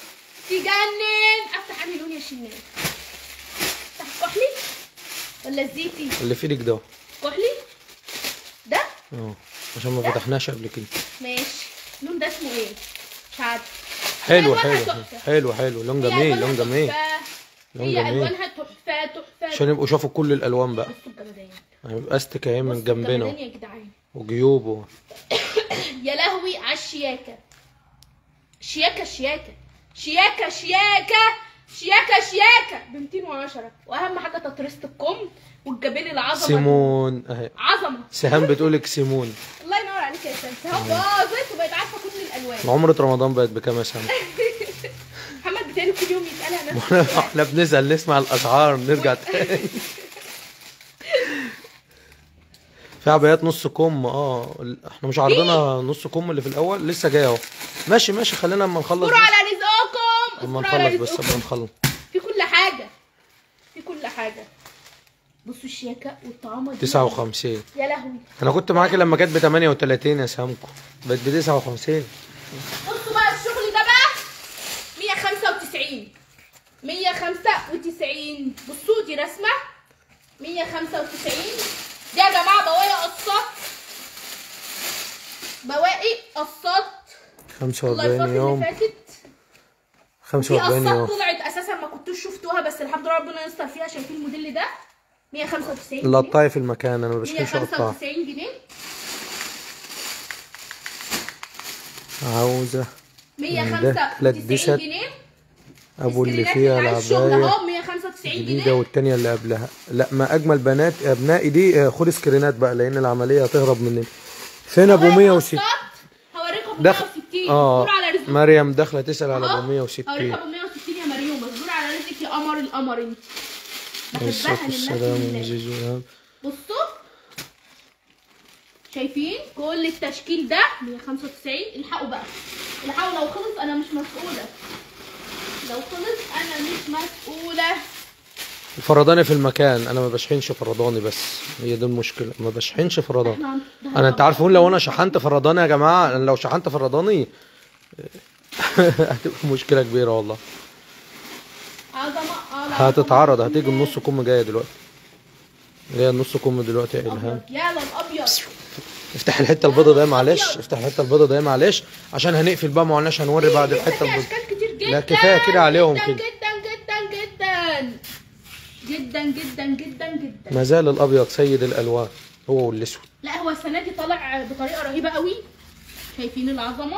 تجنن افتح انهي لون يا شنان افتح الكحلي ولا الزيتي اللي في ايدك ده كحلي ده اه عشان ما فتحناش قبل كده ماشي اللون ده اسمه ايه مش عارفه حلو ألوانها حلو تحفة. حلو حلو لون هي جميل ألوانها لون جميل تحفة. لون هي جميل. الوانها تحفه تحفه عشان يبقوا شافوا كل الالوان بقى بصوا الجمدان هيبقى استك اهي من بصوا جنبنا الجمدان يا جدعان وجيوبه يا لهوي على الشياكه شياكه شياكه شياكه شياكه شياكه شياكه ب 210 واهم حاجه تطريزه الكم والجبين العظمه دي. سيمون اهي عظمه سهام بتقولك سيمون الله ينور عليك يا سامس اهو باظت وبقت عارفه كل الالوان عمرة رمضان بقت بكام يا سام محمد بتاني كل يوم يسالها نفس السؤال. احنا بنسأل نسمع الاسعار نرجع تاني في عبايات نص كم اه ال- احنا مش عارضينها نص كم اللي في الاول لسه جايه اهو ماشي ماشي خلينا اما نخلص اصبروا بس. على رزقكم اما اصبروا على نخلص بس اما رزقكم نخلص في كل حاجه في كل حاجه بصوا الشياكه والطعامه دي 59 يا لهوي انا كنت معاكي لما كانت ب 38 يا سامكو بقت ب 59 بصوا بقى الشغل ده بقى 195 195 بصوا دي رسمه 195 دي يا جماعه بواقي قصات بواقي قصات اللايفات 45 اللي يوم فاتت في 45 قصات يوم طلعت اساسا ما كنتوش شفتوها بس الحمد لله ربنا يستر فيها شايفين الموديل ده 195 جنيه. القطاعي في المكان انا ما بشحنش قطاع 195 جنيه عاوزه تلات 195 جنيه ابو اللي سكرينات فيها بتاع الشغل العبايه اهو 195 جديده جنيه والتانية اللي قبلها لا ما اجمل بنات ابنائي دي آه، خد سكرينات بقى لان العمليه هتهرب مننا فين ابو 160 هوريكم ابو دخل 160 اه اصبروا على رزقكم مريم داخله تسال على أهو. ابو 160 هوريكم ابو 160 يا مريم اصبروا على رزقك يا قمر القمر انت عليه الصلاه بحبها لله والسلام لله. ومزيز وهاب. بصوا شايفين كل التشكيل ده 195 الحقوا بقى الحقوا لو خلص انا مش مسؤوله لو خلص انا مش مسؤوله الفرداني في المكان انا ما بشحنش فرداني بس هي دي المشكله ما بشحنش فرداني احنا انا انت عارفون لو انا شحنت فرداني يا جماعه انا لو شحنت فرداني هتبقى مشكله كبيره والله عظمه على هتتعرض عظمة. هتيجي النص كم جايه دلوقتي جايه النص كم دلوقتي يا الهام أبيض. يا الابيض افتح الحته البيضه ده معلش افتح الحته البيضه ده معلش عشان هنقفل بقى ما قلناش هنوري بعد لسه الحته في البيضه اشكال كتير جدا لا، كفاية كده عليهم جدا كده. جدا جدا جدا جدا جدا جدا جدا ما زال الابيض سيد الالوان هو والاسود لا هو السنه دي طالع بطريقه رهيبه قوي شايفين العظمه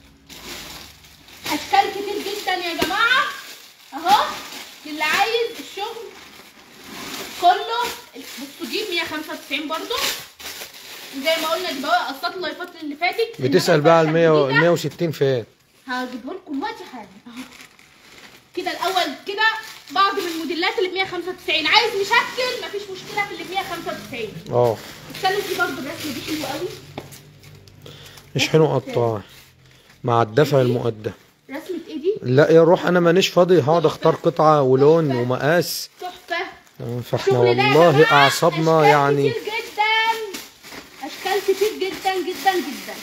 اشكال كتير جدا يا جماعه اهو اللي عايز الشغل كله بصوا دي 195 برضو زي ما قلنا دي بقى قصات اللايفات اللي فاتت بتسال بقى على 100 160 فين هجيبه لكم دلوقتي حالا اهو كده الاول كده بعض من الموديلات اللي ب 195 عايز مشكل مفيش مشكله في اللي ب 195 اه الثالث دي برضه الرسمه دي حلوه قوي اشحنوا قطاع مع الدفع المقدم رسمه ايه دي لا يا روح انا مانيش فاضي هقعد اختار قطعه ولون ومقاس تحفه آه، فاحنا الشغل ده يا والله جماعة اعصابنا أشكال يعني كتير جدا اشكال كتير جدا جدا جدا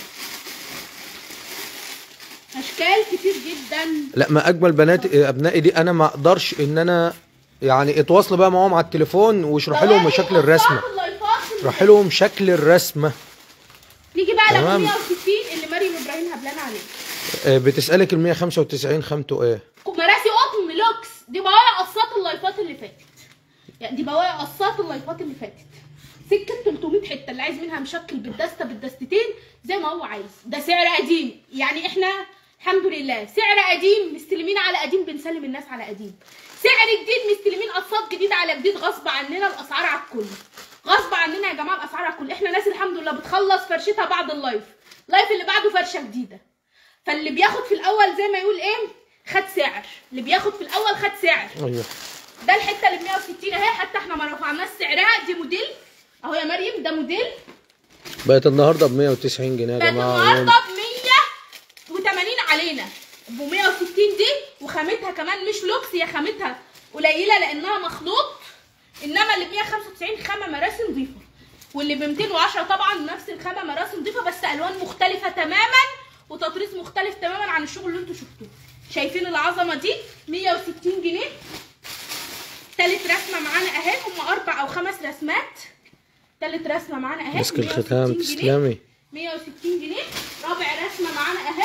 اشكال كتير جدا لا ما اجمل بنات ابنائي دي انا ما اقدرش ان انا يعني اتواصلوا بقى معاهم على التليفون واشرح لهم بواقي شكل الرسمه قصات اللايفات اللي اشرح لهم شكل الرسمه نيجي بقى ل تمام. 160 اللي مريم ابراهيم هبلان عليه آه، بتسالك ال 195 خامته ايه مراسي قطن لوكس دي بواقي قصات اللايفات اللي فاتت يعني دي بواقي قصات اللايفات اللي فاتت سكه 300 حته اللي عايز منها مشكل بالدسته بالدستتين زي ما هو عايز ده سعر قديم يعني احنا الحمد لله سعر قديم مستلمين على قديم بنسلم الناس على قديم سعر جديد مستلمين قصات جديد على جديد غصب عننا الاسعار على الكل غصب عننا يا جماعه الاسعار على الكل احنا ناس الحمد لله بتخلص فرشتها بعد اللايف اللايف اللي بعده فرشه جديده فاللي بياخد في الاول زي ما يقول ايه خد سعر اللي بياخد في الاول خد سعر ايوه ده الحته اللي ب 160 اهي حتى احنا ما رفعناش سعرها دي موديل اهو يا مريم ده موديل بقت النهارده ب 190 جنيه يا بقت جماعه النهارده يوم. ب 180 علينا ب 160 دي وخامتها كمان مش لوكس هي خامتها قليله لانها مخلوط انما اللي ب 195 خامه مراسي نظيفه واللي ب 210 طبعا نفس الخامه مراسي نظيفه بس الوان مختلفه تماما وتطريز مختلف تماما عن الشغل اللي انتوا شفتوه شايفين العظمه دي 160 جنيه تالت رسمه معانا اهي هم اربع او خمس رسمات تالت رسمه معانا اهي مسك 160 الختام جنيه. تسلمي 160 جنيه رابع رسمه معانا اهي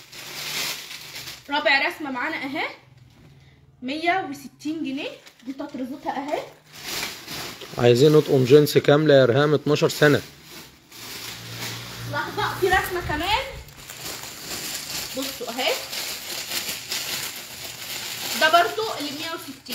رابع رسمه معانا اهي 160 جنيه دي تطريزتها اهي عايزين نطقم جنس كامله يا ارهام 12 سنه لحظه في رسمه كمان بصوا اهي ده برضو اللي 160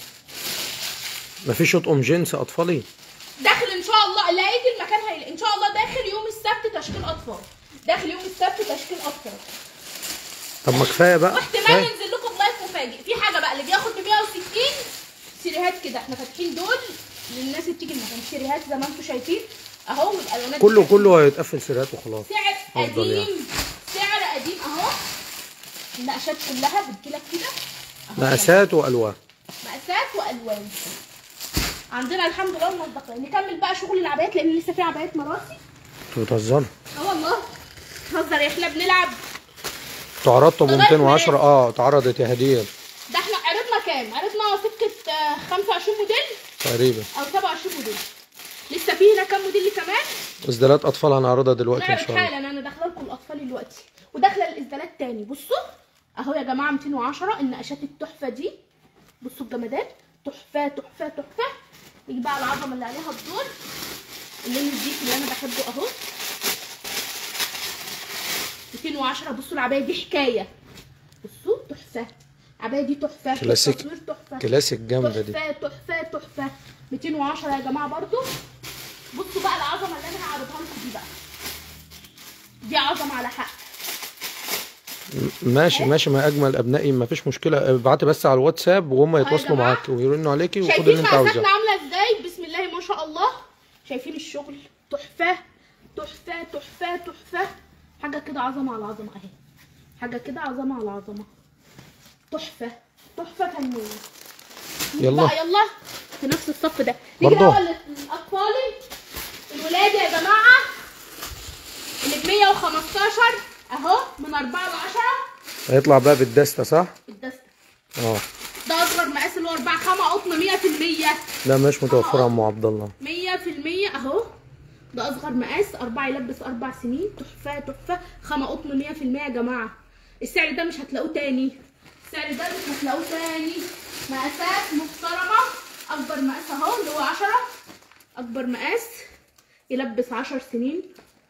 مفيش اطقم جنس اطفالي داخل ان شاء الله اللي هيجي المكان هيلاقي ان شاء الله داخل يوم السبت تشكيل اطفال داخل يوم السبت تشكيل اطفال طب ما كفايه بقى واحتمال كفاية. ينزل لكم لايف مفاجئ في حاجه بقى اللي بياخد ب 160 سيريهات كده احنا فاتحين دول للناس اللي بتيجي المكان سيريهات زي ما انتم شايفين اهو والالوانات كله بتاعتها. كله هيتقفل سيرات وخلاص سعر أفضل قديم يعني. سعر قديم اهو النقشات كلها بتجيلك كده أهو مقاسات والوان مقاسات والوان عندنا الحمد لله منضقه نكمل بقى شغل العبايات لان لسه في عبايات مراسي انتوا بتهزروا اه والله هزر يا احنا بنلعب تعرضتوا ب لغاية 210 اه اتعرضت يا هديه ده احنا عرضنا كام عرضنا سكه آه، 25 موديل تقريبا او 27 موديل لسه في هنا كام موديل كمان اسدالات اطفال هنعرضها دلوقتي ان نعرض شاء الله حالا انا داخله لكم الاطفال دلوقتي وداخله الاسدالات تاني بصوا اهو يا جماعه 210 النقشات التحفه دي بصوا الجمادات تحفه تحفه تحفه نيجي بقى على العظمه اللي عليها الدور اللون الزيت اللي انا بحبه اهو 210 بصوا العبايه دي حكايه بصوا تحفه العبايه دي تحفه كلاسيك. التصوير تحفه كلاسيك جامده دي تحفه تحفه تحفه 210 يا جماعه برضو بصوا بقى العظمه اللي انا هعرضها لكم دي بقى دي عظمه على حق ماشي ماشي ما اجمل ابنائي ما فيش مشكله ابعتي بس على الواتساب وهم يتواصلوا جماعة. معاك ويرنوا عليكي وخد شايفين اللي انت مقاساتنا عاوزاه عامله ازاي بسم الله ما شاء الله شايفين الشغل تحفه تحفه تحفه تحفه حاجه كده عظمه على عظمه اهي حاجه كده عظمه على عظمه تحفه تحفه فنيه نيجي يلا. بقى يلا في نفس الصف ده نيجي برضو. الاول للاطفال الولاد يا جماعه اللي ب 115 اهو من 4 ل 10 هيطلع بقى بالدستة صح؟ الدستة اه ده اصغر مقاس اللي هو 4 خامه قطن 100% لا مش متوفرة يا ام عبد الله 100% اهو ده اصغر مقاس أربعة يلبس أربع سنين تحفة تحفة خامة قطن 100% يا جماعة السعر ده مش هتلاقوه تاني السعر ده مش هتلاقوه تاني مقاسات محترمة أكبر مقاس أهو اللي هو 10 أكبر مقاس يلبس 10 سنين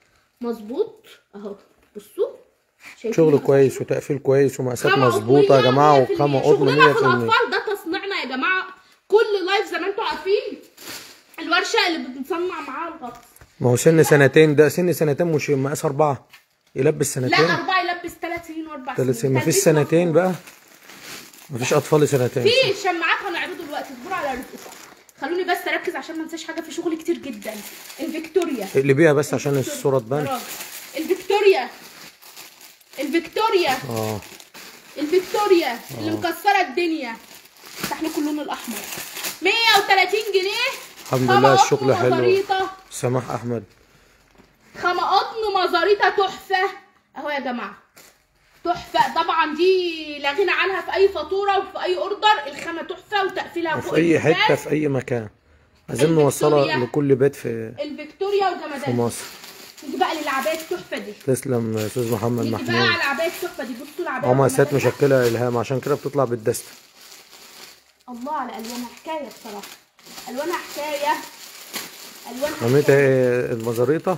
مظبوط أهو بصوا شايفين شغل مقاسات كويس وتقفيل كويس ومقاسات خامة مظبوطة يا قطنية جماعة 100%. وخامة قطن شغلنا في 100% الاطفال ده تصنيعنا يا جماعه كل لايف زي ما انتم عارفين الورشه اللي بنصنع معاها الغطس ما هو سن سنتين ده سن سنتين مش مقاس أربعة يلبس لا سنتين اربعه يلبس ثلاث سنين واربع سنين ثلاث سنين مفيش تلبيس سنتين مظبوط. بقى مفيش أطفال سنتين في شماعات هنعرضه دلوقتي اصبروا على رزقكم خلوني بس اركز عشان ما انساش حاجه في شغل كتير جدا الفيكتوريا اقلبيها بس عشان الصورة تبان برافو. الفيكتوريا الفيكتوريا اه الفيكتوريا اللي مكسره الدنيا افتح لكم اللون الاحمر 130 جنيه الحمد خامة لله قطن الشغل حلو وزريطة. سماح أحمد خامة قطن مزاريطة تحفة اهو يا جماعة تحفة طبعا دي لا غنى عنها في أي فاتورة وفي أي أوردر الخامة تحفة وتقفيلها وفي فوق أي الجهاز. حتة في أي مكان عايزين الفيكتوريا. نوصلها لكل بيت في الفيكتوريا في وجمادات مصر نيجي بقى للعباية التحفة دي تسلم يا أستاذ محمد نيجي بقى محمود على العباية التحفة دي بصوا العباية اه مقاسات وجماداتها. مشكلة إلهام عشان كده بتطلع بالدستة الله على ألوانها حكاية بصراحة ألوانها حكاية ألوانها خامتها حكاية. ايه المزاريطة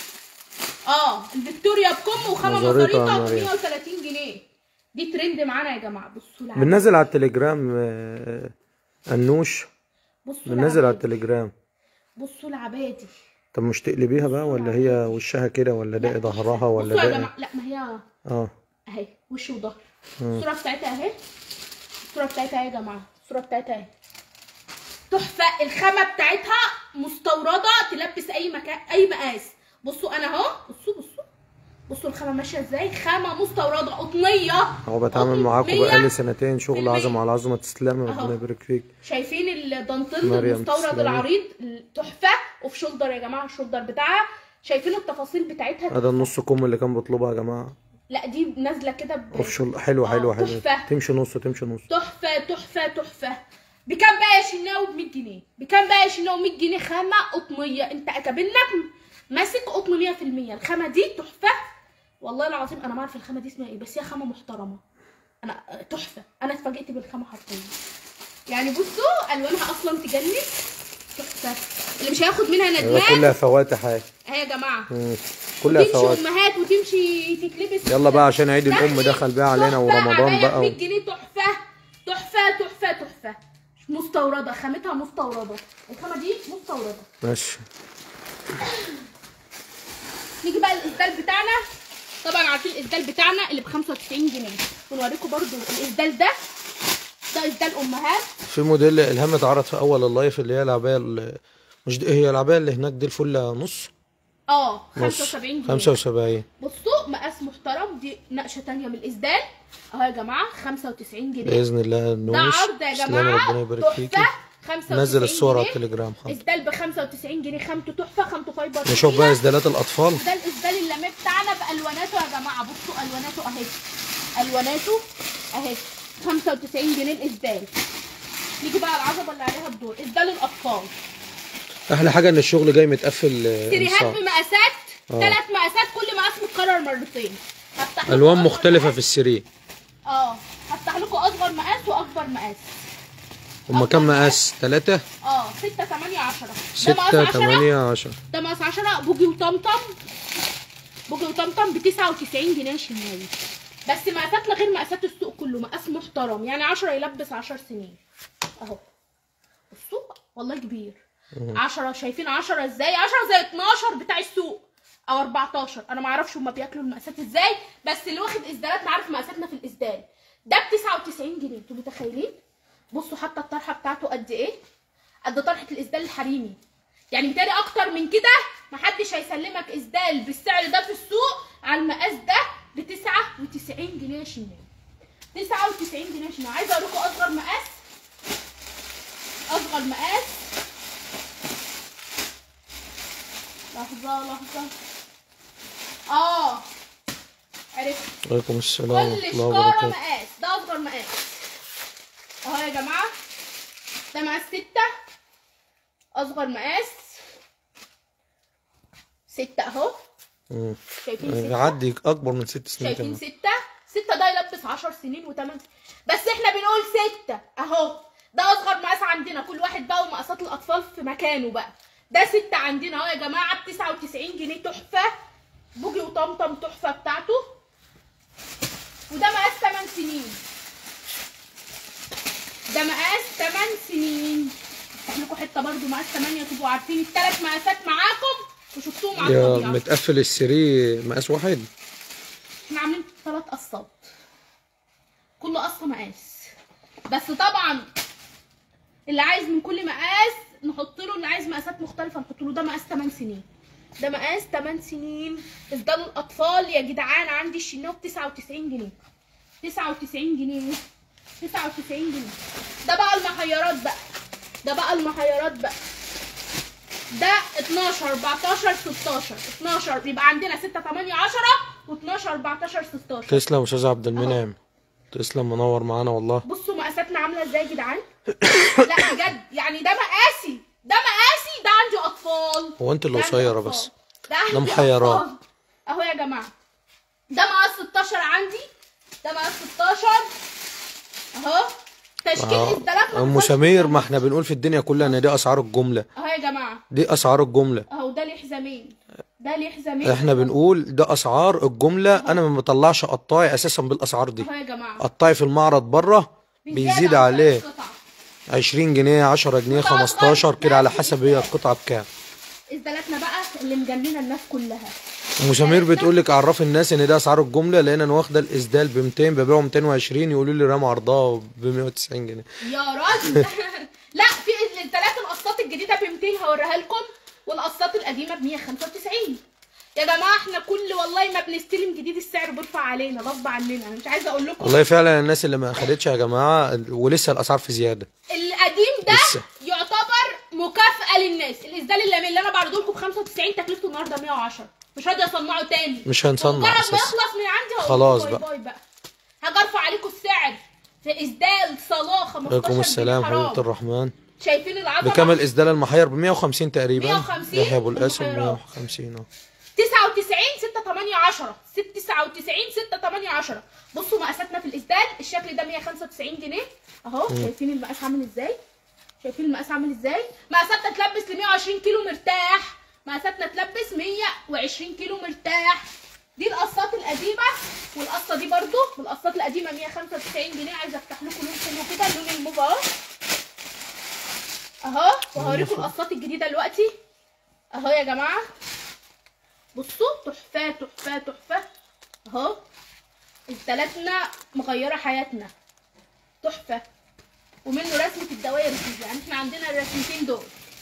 اه الفيكتوريا بكم وخامة مزاريطة يا مزاريطة ب مريم. 130 جنيه دي ترند معانا يا جماعة بصوا العباية بننزل على التليجرام آه، النوش بصوا بننزل على العباية دي. التليجرام بصوا العباية دي طب مش تقلبيها بقى ولا هي وشها كده ولا ده لا، ظهرها ولا بصوا يا ده جماعة لا ما هي اه اهي وش وظهر الصورة بتاعتها اهي الصورة بتاعتها اهي يا جماعة الصورة بتاعتها اهي تحفة الخامة بتاعتها مستوردة تلبس اي مكان اي مقاس بصوا انا اهو بصوا بصوا بصوا الخامة ماشية ازاي خامة مستوردة قطنية هو بتعامل قطن معاكم مية بقالي سنتين شغل بالمية. عظمة على عظمة تسلمي أهو. ربنا يبارك فيك شايفين الدانتيل مريم المستورد تسلمي. العريض تحفة وفي شولدر يا جماعة الشولدر بتاعها شايفين التفاصيل بتاعتها هذا النص كم اللي كان بيطلبها يا جماعة لا دي نازلة كده ب- اوف شغل حلو حلو آه، حلو تحفة. تمشي نص تمشي نص تحفه تحفه تحفه بكام بقى يا شناوي ب 100 جنيه بكام بقى يا شناوي 100 جنيه خامه قطنيه انت اكابنك ماسك قطن 100% الخامه دي تحفه والله العظيم انا ما اعرف الخامه دي اسمها ايه بس هي خامه محترمه انا تحفه انا اتفاجئت بالخامه حرفيا يعني بصوا الوانها اصلا تجنن تحفه اللي مش هياخد منها هي ندمان كلها فواتح اهي اهي يا جماعه مم. كلها وتمشي فواتح امهات وتمشي تتلبس يلا بقى عشان عيد الام داخلي. دخل بقى علينا تحفة، ورمضان عباية بقى ب 100 و... جنيه تحفه تحفه تحفه تحفه مستورده خامتها مستورده الخامه دي مستورده ماشي نيجي بقى الاسدال بتاعنا طبعا عارفين الاسدال بتاعنا اللي ب 95 جنيه ونوريكم برضو الاسدال ده ده اسدال امهات في موديل الهام اتعرض في اول اللايف اللي هي العبايه ال- مش دي هي العبايه اللي هناك دي الفله نص اه نص 75 جنيه 75 بصوا مقاس محترم دي نقشه تانية من الاسدال اهو يا جماعه 95 جنيه باذن الله ده نوش عرض يا تسلمي جماعه ربنا يبارك فيكي تحفه 95 نزل الصور على جنيه. التليجرام حاضر اسدال ب 95 جنيه خامته تحفه خامته فايبر نشوف تقيلة. بقى اسدالات الاطفال ده الاسدال اللاميه بتاعنا بالواناته يا جماعه بصوا الواناته اهي الواناته اهي 95 جنيه الاسدال نيجي بقى على العظمه اللي عليها الدور اسدال الاطفال احلى حاجه ان الشغل جاي متقفل آه، سيريهات انصاع. بمقاسات آه. ثلاث مقاسات كل مقاس متكرر مرتين هفتح لكم الوان أصغر مختلفه مقاس. في السرير اه هفتح لكم اصغر مقاس واكبر مقاس هما كام مقاس ثلاثة اه 6 8 10 ده ستة مقاس 10 تمانية عشرة ده مقاس 10 بوجي وطمطم بوجي وطمطم ب 99 جنيه شمالي بس مقاساتنا غير مقاسات السوق كله مقاس محترم يعني 10 يلبس 10 سنين اهو بصوا والله كبير 10 شايفين 10 ازاي 10 زي 12 بتاع السوق او 14 انا ما اعرفش هما بياكلوا المقاسات ازاي بس اللي واخد اسدالات عارف مقاساتنا في الاسدال ده ب 99 جنيه انتوا متخيلين بصوا حتى الطرحه بتاعته قد ايه قد طرحه الاسدال الحريمي يعني بالتالي اكتر من كده محدش هيسلمك اسدال بالسعر ده في السوق على المقاس ده ب 99 جنيه يا شمال 99 جنيه يا شمال عايزه اقول لكم اصغر مقاس اصغر مقاس لحظه لحظه اه عرفت عليكم السلام ورحمة كل الله شكارة وبركاته مقاس ده اصغر مقاس اهو يا جماعة ده مقاس ستة اصغر مقاس ستة اهو مم. شايفين ستة يعدي أكبر من ست سنين شايفين كمان ستة ستة ده يلبس عشر سنين وتمن بس احنا بنقول ستة اهو ده اصغر مقاس عندنا كل واحد بقى ومقاسات الاطفال في مكانه بقى ده ستة عندنا اهو يا جماعة بتسعة وتسعين جنيه تحفة بوجي وطمطم تحفة بتاعته وده مقاس تمن سنين ده مقاس تمن سنين افتح لكم حتة برضو مقاس تمانية تبقوا عارفين التلات مقاسات معاكم وشفتوهم على يا الطبيعة متقفل السرير مقاس واحد احنا عاملين ثلاث قصات كل قصه مقاس بس طبعا اللي عايز من كل مقاس نحط له اللي عايز مقاسات مختلفه نحط له ده مقاس 8 سنين ده مقاس 8 سنين اسدال الاطفال يا جدعان عندي الشناوي ب 99 جنيه 99 جنيه 99 جنيه ده بقى المحيرات بقى ده بقى المحيرات بقى ده 12 14 16 12 يبقى عندنا 6 8 10 و12 14 16 تسلم يا أستاذ عبد المنعم تسلم منور معانا والله بصوا مقاساتنا عامله ازاي يا جدعان لا بجد يعني ده مقاسي ده مقاسي ده عندي اطفال هو أنت اللي ده عندي قصيرة أطفال. بس ده عندي ده محيرات. أطفال. اهو يا جماعه ده مقاس 16 عندي ده مقاس 16 اهو تشكيل آه. اسدالات أم سمير ما احنا بنقول في الدنيا كلها إن دي أسعار الجملة اهو يا جماعه دي أسعار الجملة اهو ده ليه حزامين ده ليه حزامين احنا بنقول ده أسعار الجملة أنا ما بطلعش قطاعي أساسا بالأسعار دي اهو يا جماعه قطاعي في المعرض بره بالزيادة بيزيد عن عليه ثلاث قطع. 20 جنيه 10 جنيه قطعة 15 صغيرة. كده على حسب هي القطعة بكام اسدالاتنا بقى اللي مجننه الناس كلها ام سمير بتقول لك عرف الناس ان ده اسعار الجمله لان انا واخده الاسدال ب 200 ببيعه 220 يقولوا لي رام عرضها ب 190 جنيه يا راجل لا في الثلاث القصات الجديده ب 200 هوريها لكم والقصات القديمه ب 195 يا جماعه احنا كل والله ما بنستلم جديد السعر بيرفع علينا غصب عننا انا مش عايزه اقول لكم والله فعلا الناس اللي ما اخدتش يا جماعه ولسه الاسعار في زياده القديم ده لسه. يعتبر مكافاه للناس الاسدال اللي اللي انا بعرضه لكم ب 95 تكلفته النهارده 110 مش راضيه اصنعه تاني مش هنصنع مجرد ما اساسا يخلص من عندي هقول خلاص لكم باي بقى. باي بقى هاجي ارفع عليكم السعر في اسدال صلاه 15 عليكم جنيه السلام حرام. حبيبه الرحمن شايفين العظمه بكام الاسدال المحير ب 150 تقريبا 150 يحيى ابو القاسم المحيرات. 150 اه 99 6 8 10 6 99 6 8 10 بصوا مقاساتنا في الاسدال الشكل ده 195 جنيه اهو شايفين المقاس عامل ازاي شايفين المقاس عامل ازاي مقاساتنا تلبس ل 120 كيلو مرتاح مقاساتنا تلبس 120 كيلو مرتاح دي القصات القديمه والقصه دي برضو بالقصات القديمه 195 جنيه عايزه افتح لكم لون حلو كده لون الموف اهو اهو وهوريكم القصات الجديده دلوقتي اهو يا جماعه بصوا تحفه تحفه تحفه اهو التلاتنا مغيره حياتنا تحفه ومنه رسمه الدوائر دي يعني احنا عندنا الرسمتين دول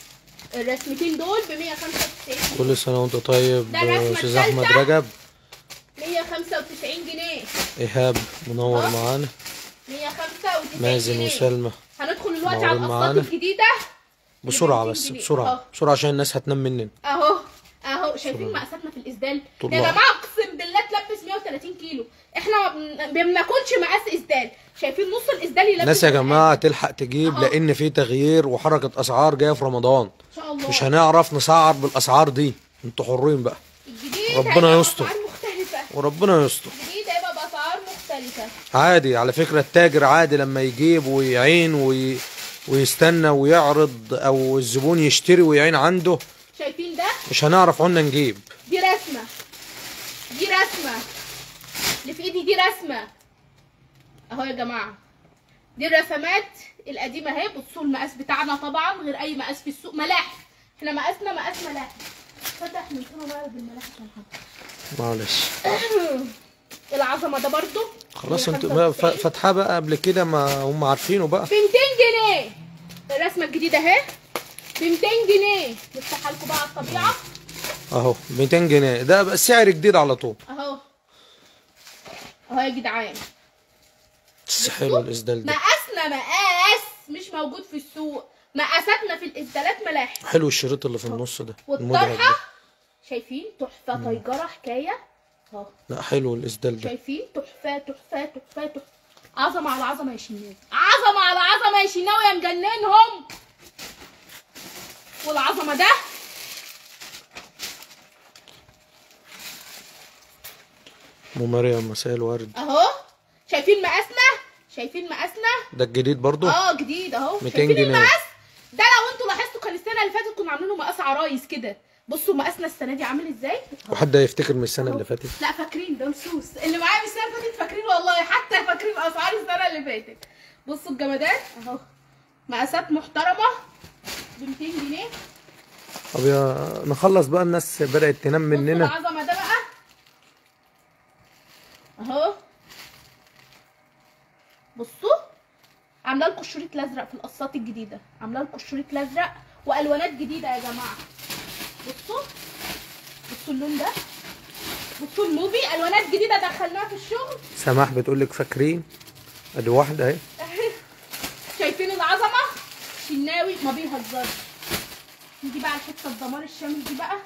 الرسمتين دول ب 195 كل سنة وانت طيب ده الرسمة أستاذ أحمد التالتة. رجب 195 جنيه إيهاب منور أه. معانا 195 مازن جنيه وسلمى هندخل دلوقتي على منورين القصات معانا. الجديده بسرعة 200 بس جنيه. بسرعة أهو. بسرعة عشان الناس هتنام مننا اهو اهو شايفين بسرعة. مقاساتنا في الاسدال طول يا الوقت. جماعه اقسم بالله تلبس 130 كيلو احنا ما بن- ما بناكلش مقاس اسدال شايفين نص الاسدال يلبس الناس يا الحاجة. جماعة تلحق تجيب أهو. لأن في تغيير وحركة أسعار جاية في رمضان ان شاء الله مش هنعرف نسعر بالأسعار دي انتوا حرين بقى الجديد ربنا هيبقى يستر. باسعار مختلفه وربنا يستر الجديد هيبقى باسعار مختلفه عادي على فكرة التاجر عادي لما يجيب ويعين وي... ويستنى ويعرض او الزبون يشتري ويعين عنده شايفين ده مش هنعرف عنا نجيب دي رسمه دي رسمه اللي في ايدي دي رسمه اهو يا جماعه دي الرسمات القديمه اهي بصوا المقاس بتاعنا طبعا غير اي مقاس في السوق ملاحف احنا مقاسنا مقاس ملاحف فتح من هنا بقى بالملاحف يا محمد. معلش العظمه ده برضو خلاص 195. انتوا بقى ف- فاتحاه بقى قبل كده ما هم عارفينه بقى ب 200 جنيه الرسمه الجديده اهي ب 200 جنيه نفتحها لكم بقى على الطبيعه اهو 200 جنيه ده بقى سعر جديد على طول اهو اهو يا جدعان بس حلو الاسدال ده مقاسنا مقاس مش موجود في السوق مقاساتنا في الاسدالات ملاحف حلو الشريط اللي في النص ده المدهب والطرحه ده شايفين تحفه طيجره حكايه اهو لا حلو الاسدال ده شايفين تحفه تحفه تحفه تحفه عظمه على عظمه يا شناوي عظمه على عظمه يا شناوي يا مجننهم والعظمه ده ام مريم مساء الورد اهو شايفين مقاسنا شايفين مقاسنا ده الجديد برضو اه جديد اهو 200 شايفين جنيه. المقاس ده لو انتوا لاحظتوا كان السنه اللي فاتت كنا عاملينه مقاس عرايس كده بصوا مقاسنا السنه دي عامل ازاي وحد هيفتكر من السنة اللي فاتت لا فاكرين ده لصوص اللي معايا من السنه اللي فاتت فاكرين والله حتى فاكرين اسعار السنه اللي فاتت بصوا الجمادات اهو مقاسات محترمه ب 200 جنيه طب يا نخلص بقى الناس بدأت تنام بصوا مننا العظمه ده بقى اهو بصوا عامله لكم الشريط الازرق في القصات الجديده عامله لكم الشريط الازرق والوانات جديده يا جماعه بصوا بصوا اللون ده بصوا الموفي الوانات جديده دخلناها في الشغل سماح بتقول لك فاكرين ادي واحدة اهي شايفين العظمه شناوي ما بيهزرش نيجي بقى الحته الدمار الشامل دي بقى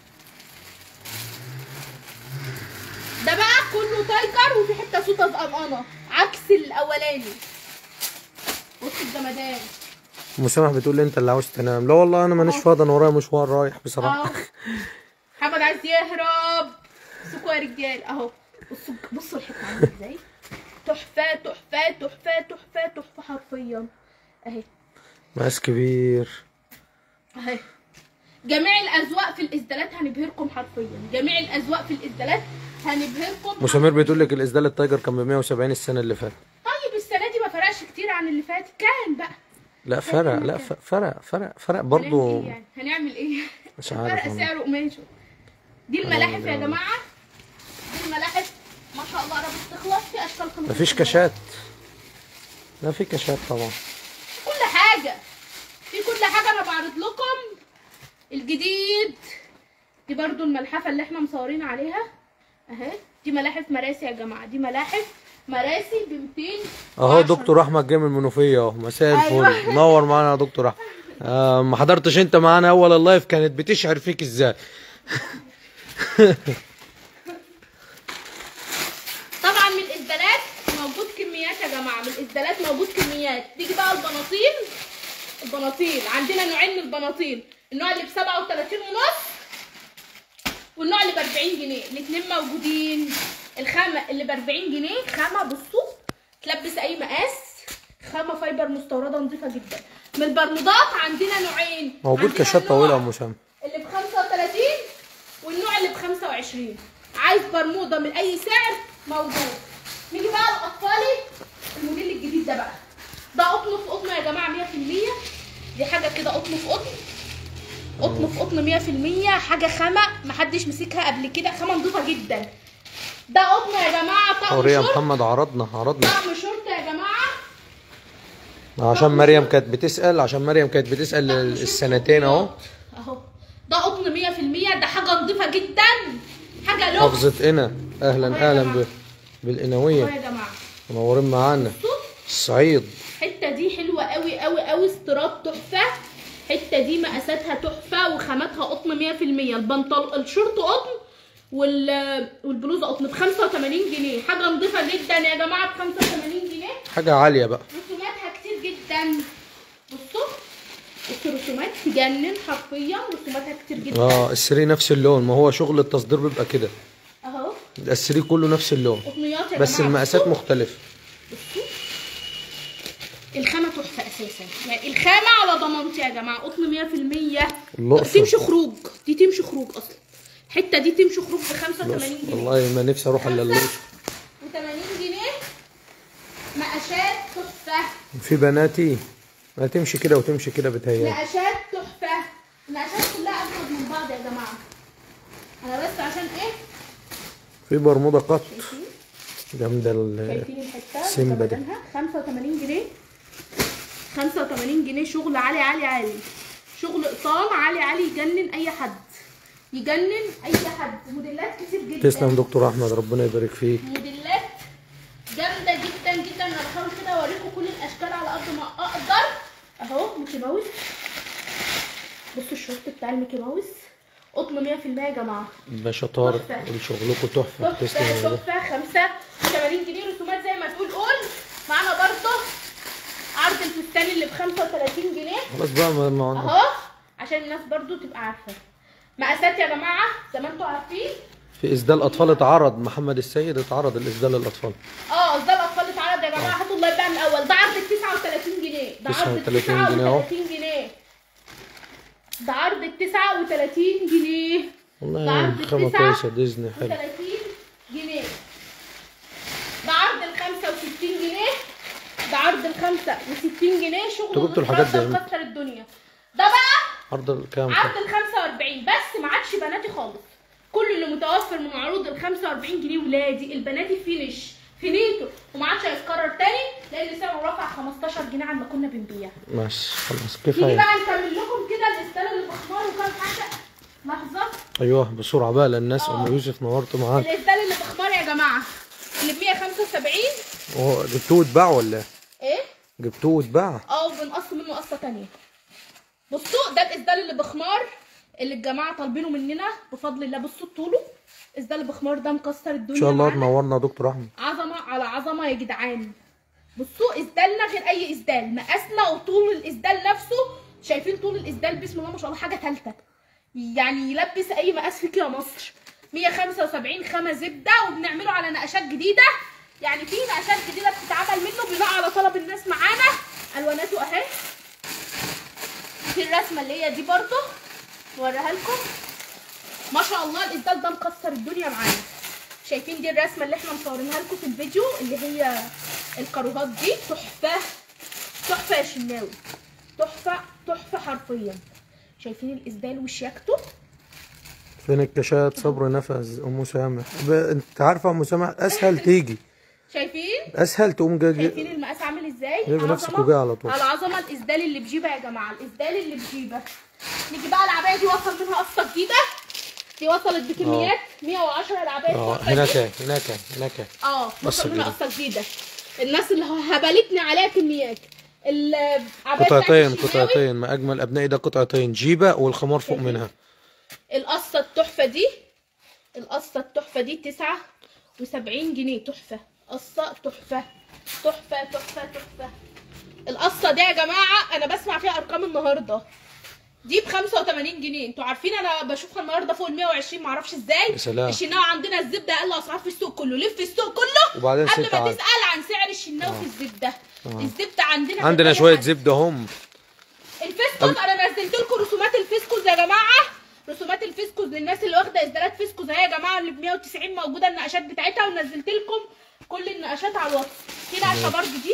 ده بقى كله تايجر وفي حته سوطه زقمقانه عكس الاولاني بص الجمدان ام سماح بتقول لي انت اللي عاوز تنام لا والله انا مانيش فاضي انا ورايا مشوار رايح بصراحة اه محمد عايز يهرب بصوا يا رجال اهو بصوا بصوا الحته عامله ازاي تحفه تحفه تحفه تحفه تحفه حرفيا اهي مقاس كبير اهي جميع الاذواق في الاسدالات هنبهركم حرفيا جميع الاذواق في الاسدالات هنبهركم مسامير بتقول لك الاسدال التايجر كان ب 170 السنة اللي فاتت طيب السنه دي ما فرقش كتير عن اللي فات كان بقى لا فرق لا ف- فرق فرق فرق برضو هنعمل ايه يعني هنعمل ايه مش عارف فرق والله. سعره قماشه دي الملاحف يا جماعه دي الملاحف ما شاء الله قربت تخلص في اشكال خلصت مفيش كاشات لا في كاشات طبعا كل حاجه في كل حاجه انا بعرض لكم الجديد دي برضو الملحفه اللي احنا مصورين عليها اهي دي ملاحف مراسي يا جماعه دي ملاحف مراسي ب 200 اهو دكتور احمد جاي من المنوفيه اهو مساء الفل أيوة. نور معانا يا دكتور احمد آه ما حضرتش انت معانا اول اللايف كانت بتشعر فيك ازاي طبعا من الاسدالات موجود كميات يا جماعه من الاسدالات موجود كميات تيجي بقى البناطيل البناطيل عندنا نوعين من البناطيل النوع اللي ب 37 ونص والنوع اللي ب 40 جنيه الاثنين موجودين الخامه اللي ب 40 جنيه خامه بصوا تلبس اي مقاس خامه فايبر مستورده نظيفه جدا من البرمودات عندنا نوعين موجود عندنا كاشات النوع طويله يا ام سام اللي ب 35 والنوع اللي ب 25 عايز برموده من اي سعر موجود نيجي بقى لاطفالي الموديل الجديد ده بقى ده قطن في قطن يا جماعه 100% دي حاجه كده قطن في قطن قطن في قطن 100% حاجه خامه محدش مسكها قبل كده خامه نضيفه جدا ده قطن يا جماعه طقم حوريه يا شورت محمد عرضنا عرضنا طقم شورت يا جماعه عشان مريم كانت بتسأل عشان مريم كانت بتسأل السنتين اهو اهو ده قطن 100% ده حاجه نظيفه جدا حاجه لوكس محافظة قنا اهلا أهو يا اهلا جماعة. ب- اهو بالقناوية يا جماعه منورين معانا بصوا الصعيد الحته دي حلوه قوي قوي قوي استيراد تحفه الحته دي مقاساتها تحفه وخاماتها قطن 100% البنطل الشورت قطن وال والبلوزه قطن ب 85 جنيه حاجه نظيفه جدا يا جماعه ب 85 جنيه حاجة عالية بقى رسوماتها كتير جدا بصوا بصوا رسومات تجنن حرفيا رسوماتها كتير جدا اه السري نفس اللون ما هو شغل التصدير بيبقى كده اهو السري كله نفس اللون قطنيات يا بس جماعه المقاسات بصوا. مختلفة بصوا الخامة تحفة أساسا يعني الخامة على ضمانتي يا جماعة قطن 100% الأقصر. تمشي خروج دي تمشي خروج أصلا الحتة دي تمشي خروج ب 85 جنيه والله ما نفسي اروح الا الأقصر و80 جنيه مقاشات تحفة في بناتي ما تمشي كده وتمشي كده بتهيألي مقاشات تحفة المقاشات كلها أجمد من بعض يا جماعة أنا بس عشان إيه في برمودا قط شايفين جامدة ال- شايفين الحته سيمبا دي. بتمنها 85 جنيه 85 جنيه شغل عالي عالي عالي شغل قطان عالي عالي يجنن اي حد يجنن اي حد موديلات كتير جدا تسلم دكتور احمد ربنا يبارك فيك موديلات جامده جدا جدا انا بحاول كده اوريكم كل الاشكال على قد ما اقدر اهو ميكي ماوس بصوا الشورت بتاع الميكي ماوس قطن 100% يا جماعه باشا طارق تحفة. شغلكم تحفة تسلم تحفه يا باشا. تحفه 85 جنيه رسومات زي ما تقول قول معانا برضه عرض الفستان اللي ب 35 جنيه خلاص بقى ما ما اهو عشان الناس برضه تبقى عارفه مقاسات يا جماعه زي ما انتم عارفين في اسدال اطفال اتعرض محمد السيد اتعرض الاسدال للاطفال اه ده الاطفال اتعرض يا جماعه هاتوا الله يبقى من الاول ده عرض ب 39 جنيه ده عرض ب 39 جنيه اهو. 39 جنيه ده عرض ب 39 جنيه ده والله عرض خامة التسعة كويسة ديزني حلو 30 جنيه ده عرض ال 65 جنيه ده عرض ال 65 جنيه شغل انتوا جبتوا الحاجات دي مترصد امتى؟ مكسر الدنيا ده بقى عرض الكام عرض ال 45 بس ما عادش بناتي خالص كل اللي متوفر من عروض ال 45 جنيه ولادي البناتي فينش فينيتو وما عادش هيتكرر تاني لان سعره رفع 15 جنيه عن ما كنا بنبيع ماشي خلاص نيجي كفاية بقى نكمل لكم كده الاستاله اللي بخمار وكام حاجه لحظه ايوه بسرعة بقى للناس اه. ام يوسف نورت معاك الاستاله اللي بخمار يا جماعه اللي ب 175 هو جبتوه واتباع ولا ايه؟ ايه جبتوه واتباع اه وبنقص منه قصه تانية بصوا ده الاسدال اللي بخمار اللي الجماعه طالبينه مننا بفضل الله بصوا طوله الاسدال اللي بخمار ده مكسر الدنيا ان شاء الله معانا. تنورنا يا دكتور احمد عظمه على عظمه يا جدعان بصوا اسدالنا غير اي اسدال مقاسنا وطول الاسدال نفسه شايفين طول الاسدال بسم الله ما شاء الله حاجه ثالثه يعني يلبس اي مقاس فيك يا مصر 175 خامه زبده وبنعمله على نقشات جديده يعني في نقشات جديده بتتعمل منه بناء على طلب الناس معانا الواناته اهي في الرسمه اللي هي دي برضو نوريها لكم ما شاء الله الاسدال ده مكسر الدنيا معانا شايفين دي الرسمه اللي احنا مصورينها لكم في الفيديو اللي هي الكاروهات دي تحفه تحفه يا شناوي تحفه تحفه حرفيا شايفين الاسدال وشياكته فين الكاشات صبر نفذ ام سامح ب... انت عارفه ام سامح اسهل تيجي شايفين اسهل تقوم جاي شايفين المقاس عامل ازاي جايبه نفسك عظمة. وجاي على طول. على عظمه الاسدال اللي بجيبه يا جماعه الاسدال اللي بجيبه نيجي بقى العبايه دي وصل منها قصه جديده دي وصلت بكميات 110 العبايه اه التحفة هناك دي. اهي هناك اهي هناك اهي اه قصة وصل منها جديدة. قصه جديده الناس اللي هبلتني عليها كميات العبايه بتاعت قطعتين الشناوي، قطعتين ما اجمل ابنائي ده قطعتين جيبه والخمار فوق شايفين؟ منها القصه التحفه دي القصه التحفه دي 79 جنيه تحفه قصه تحفه تحفه تحفه تحفه القصه دي يا جماعه انا بسمع فيها ارقام النهارده دي ب 85 جنيه انتوا عارفين انا بشوفها النهارده فوق ال 120 معرفش ازاي يا سلام. الشناوي عندنا الزبده اقل اسعار في السوق كله لف السوق كله وبعدين قبل ست ما عاد. تسال عن سعر الشناوي في الزبده الزبده عندنا عندنا غير أي شويه حد. زبده هم الفيسكوز انا نزلت لكم رسومات الفيسكوز يا جماعه رسومات الفيسكوز للناس اللي واخده اصدارات فيسكوز اهي يا جماعه اللي ب 190 موجوده النقشات بتاعتها ونزلت لكم كل النقشات على الواتس في نقشه برضو دي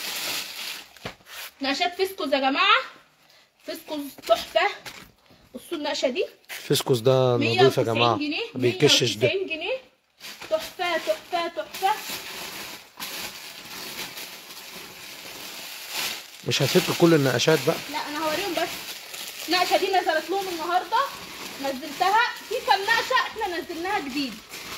نقشات فيسكوز يا جماعه فيسكوز تحفه بصوا النقشه دي فيسكوس ده نضيف يا 190 جماعه جنيه ما بيكشش ده 190 جنيه تحفه تحفه تحفه مش هتفك كل النقاشات بقى لا انا هوريهم بس النقشه دي نزلت لهم النهارده نزلتها في كام نقشه احنا نزلناها جديد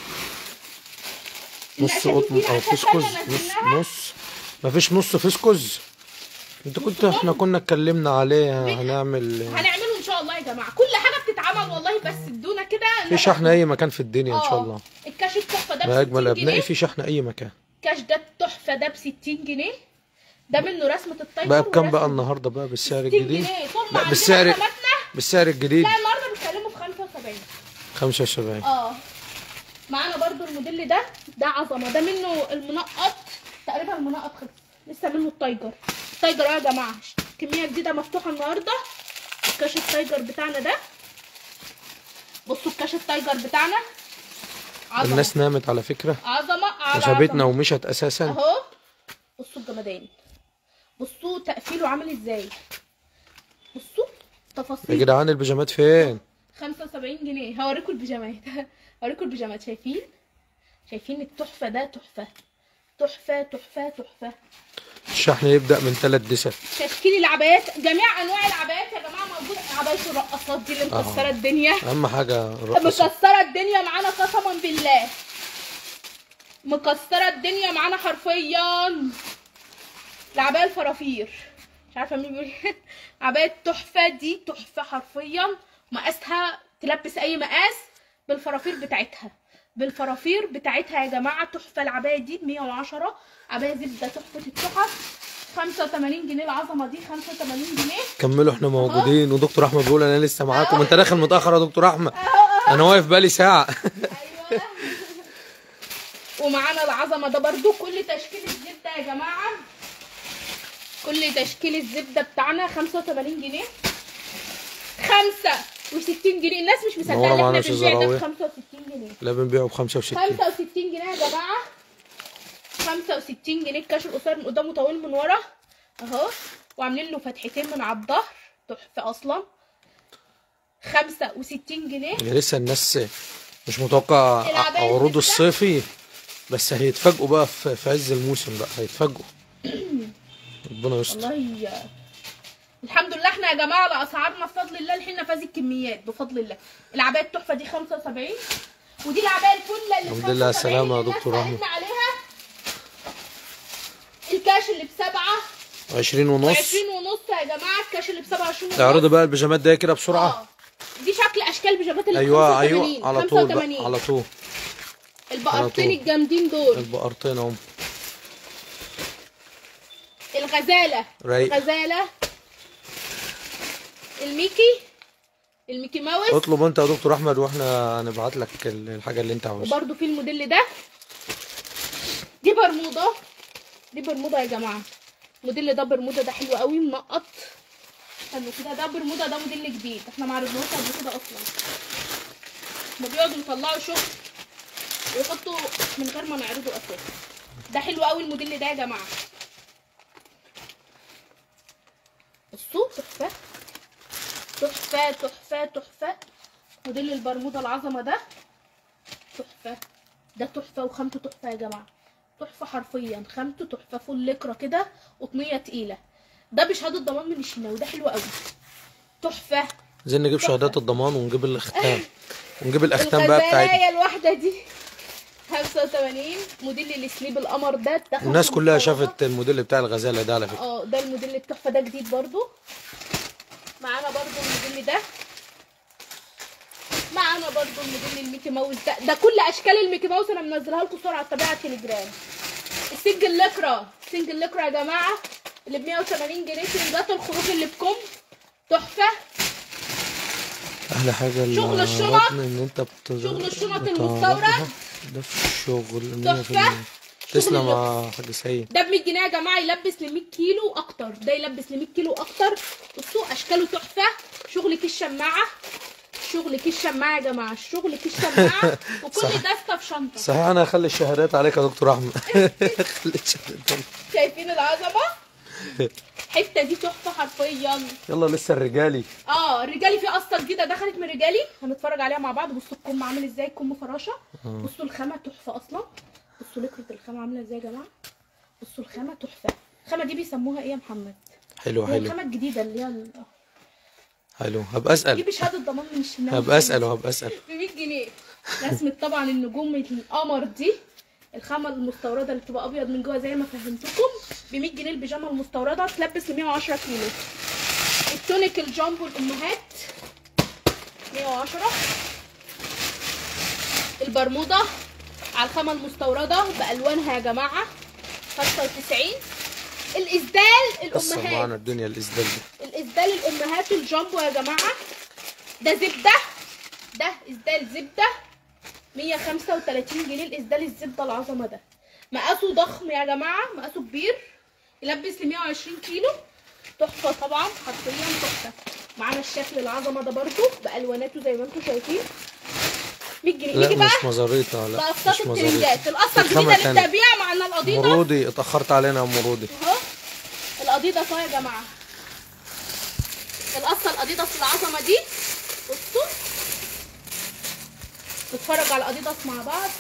نص النقشة دي قطن في او نقشة فسكوز تانية نص نزلناها. نص مفيش نص فسكوز انت كنت احنا كنا اتكلمنا عليه هنعمل هنعمله ان شاء الله يا جماعه كل حاجه بتتعمل والله بس ادونا كده في شحن اي مكان في الدنيا ان شاء آه. الله الكاش التحفه ده ب ما 60 اجمل ابنائي جنيه في شحن اي مكان الكاش ده التحفه ده ب 60 جنيه ده منه رسمه التايجر بقى بكام بقى ورسمة النهارده بقى بالسعر 60 الجديد جنيه طول ما لا عندنا بالسعر خاماتنا بالسعر الجديد لا النهارده بنتكلموا في 75 75 اه معانا برضو الموديل ده ده عظمه ده منه المنقط تقريبا المنقط خلص لسه منه التايجر التايجر اه يا جماعه كميه جديده مفتوحه النهارده الكاش التايجر بتاعنا ده بصوا الكاش التايجر بتاعنا عظمه الناس نامت على فكره عظمه على وسابتنا عظمة. ومشت اساسا اهو بصوا الجمدان بصوا تقفيله عامل ازاي بصوا يا تفاصيل جدعان البيجامات فين 75 جنيه هوريكم البيجامات هوريكم البيجامات شايفين شايفين التحفه ده تحفه تحفه تحفه تحفه الشحن يبدا من ثلاث دسات تشكيل العبايات جميع انواع العبايات يا جماعه موجوده عبايه الرقصات دي اللي مكسره أهو. الدنيا اهم حاجه الرقصه مكسره الدنيا معانا قسما بالله مكسره الدنيا معانا حرفيا العبايه الفرافير مش عارفه مين بيقول عبايه التحفه دي تحفه حرفيا مقاسها تلبس اي مقاس بالفرافير بتاعتها بالفرافير بتاعتها يا جماعه تحفه العبايه دي ب 110 عبايه زبده تحفه التحف 85 جنيه العظمه دي 85 جنيه كملوا احنا موجودين ودكتور احمد بيقول انا لسه معاكم انت داخل متاخر يا دكتور احمد انا واقف بقالي ساعه ايوه ومعانا العظمه ده برضو كل تشكيل الزبده يا جماعه كل تشكيل الزبده بتاعنا 85 جنيه 65 جنيه الناس مش مصدقه منورة ان معانا احنا يا بنبيع ده زراوي. ب 65 جنيه لا بنبيعه ب 65 65 جنيه يا جماعه 65 جنيه الكاش القصير من قدام وطويل من ورا اهو وعاملين له فتحتين من على الظهر تحفه اصلا 65 جنيه يعني لسه الناس مش متوقع العباية عروض الزبدة. الصيفي بس هيتفاجئوا بقى في في عز الموسم بقى هيتفاجئوا ربنا يستر والله الحمد لله احنا يا جماعه على اسعارنا بفضل الله الحين نفاذ الكميات بفضل الله العبايه التحفه دي 75 ودي العبايه الفله اللي الحمد لله على السلامة يا دكتور رحمه رحمة. عليها الكاش اللي بسبعة 20 ونص و20 ونص يا جماعه الكاش اللي بسبعة 20 ونص اعرضوا بقى البيجامات ده كده بسرعه اه دي شكل اشكال بيجامات اللي ايوه 85 ايوه على طول بقى 85 على طول البقرتين طول. الجامدين دول البقرتين اهم الغزاله رايق. الغزاله الميكي الميكي ماوس اطلب انت يا دكتور احمد واحنا هنبعت لك ال- الحاجه اللي انت عاوزها وبرده في الموديل ده دي برمودا دي برمودا يا جماعه الموديل ده برمودا ده حلو قوي منقط استنوا كده ده برمودا ده موديل جديد احنا ما عرضناهوش قبل كده اصلا ما بيقعدوا يطلعوا شغل ويحطوا من غير ما نعرضه اساسا ده حلو قوي الموديل ده يا جماعه بصوا تحفه تحفه تحفه تحفه موديل البرمودا العظمه ده تحفه ده تحفه وخامته تحفه يا جماعه تحفه حرفيا خامته تحفه فول لكرة كده قطنيه تقيله ده بشهاده ضمان من الشناوي ده حلو قوي تحفه عايزين نجيب شهادات الضمان ونجيب الاختام ونجيب الاختام بقى بتاعتنا الغزايه الواحده دي 85 موديل السليب القمر ده ده الناس كلها خمسة شافت الموديل بتاع الغزاله ده على فكره اه ده الموديل التحفه ده جديد برضو معانا برضو الموديل ده معانا برضو الموديل الميكي ماوس ده ده كل اشكال الميكي ماوس انا منزلها لكم صوره على الطبيعه على التليجرام السنجل لكرة سنجل لكرة يا جماعه اللي ب 180 جنيه سنجات الخروج اللي بكم تحفه احلى حاجه شغل الشنط. البطن ان انت بت... شغل الشنط بتعرضها. المستورد. ده في الشغل تحفة. 100% تسلم يا حاج سيد ده ب 100 جنيه يا جماعه يلبس ل 100 كيلو اكتر ده يلبس ل 100 كيلو اكتر بصوا اشكاله تحفه شغل كيس شماعه شغل كيس شماعه يا جماعه شغل كيس شماعه وكل صح. دسته في شنطه صحيح انا هخلي الشهادات عليك يا دكتور احمد خلي الشهادات عليك. شايفين العظمه الحته دي تحفه حرفيا يلا لسه الرجالي اه الرجالي في قصه جديده دخلت من رجالي هنتفرج عليها مع بعض بصوا الكم عامل ازاي الكم فراشه بصوا الخامه تحفه اصلا بصوا لكرة الخامه عامله ازاي يا جماعه بصوا الخامه تحفه الخامه دي بيسموها ايه يا محمد حلو هي حلو الخامه الجديده اللي هي ال- حلو هبقى اسال جيبي شهاده ضمان من الشناوي هبقى اسال وهبقى اسال ب 100 جنيه رسمة طبعا النجوم القمر دي الخامة المستوردة اللي بتبقى أبيض من جوه زي ما فهمتكم ب 100 جنيه البيجامة المستوردة تلبس ل 110 كيلو التونيك الجامبو الأمهات 110 البرمودة على الخامة المستوردة بألوانها يا جماعة 95 الإسدال كسر الأمهات معانا الدنيا الاسدال دي الاسدال الامهات الجامبو يا جماعه ده زبده ده اسدال زبده 135 جنيه الاسدال الزبده العظمه ده مقاسه ضخم يا جماعه مقاسه كبير يلبس ل 120 كيلو تحفه طبعا حرفيا تحفه معانا الشكل العظمه ده برضو بالواناته زي ما انتم شايفين 100 جنيه لا نيجي بقى مش مزاريطة لا بقصات مش مزاريطة الترنجات القصه الخامة الجديده تانية. للتبيع معنا الاديداس مرودي اتأخرت علينا يا مرودي اهو الاديداس اهو يا جماعه القصه الاديداس العظمه دي بصوا نتفرج على الاديداس مع بعض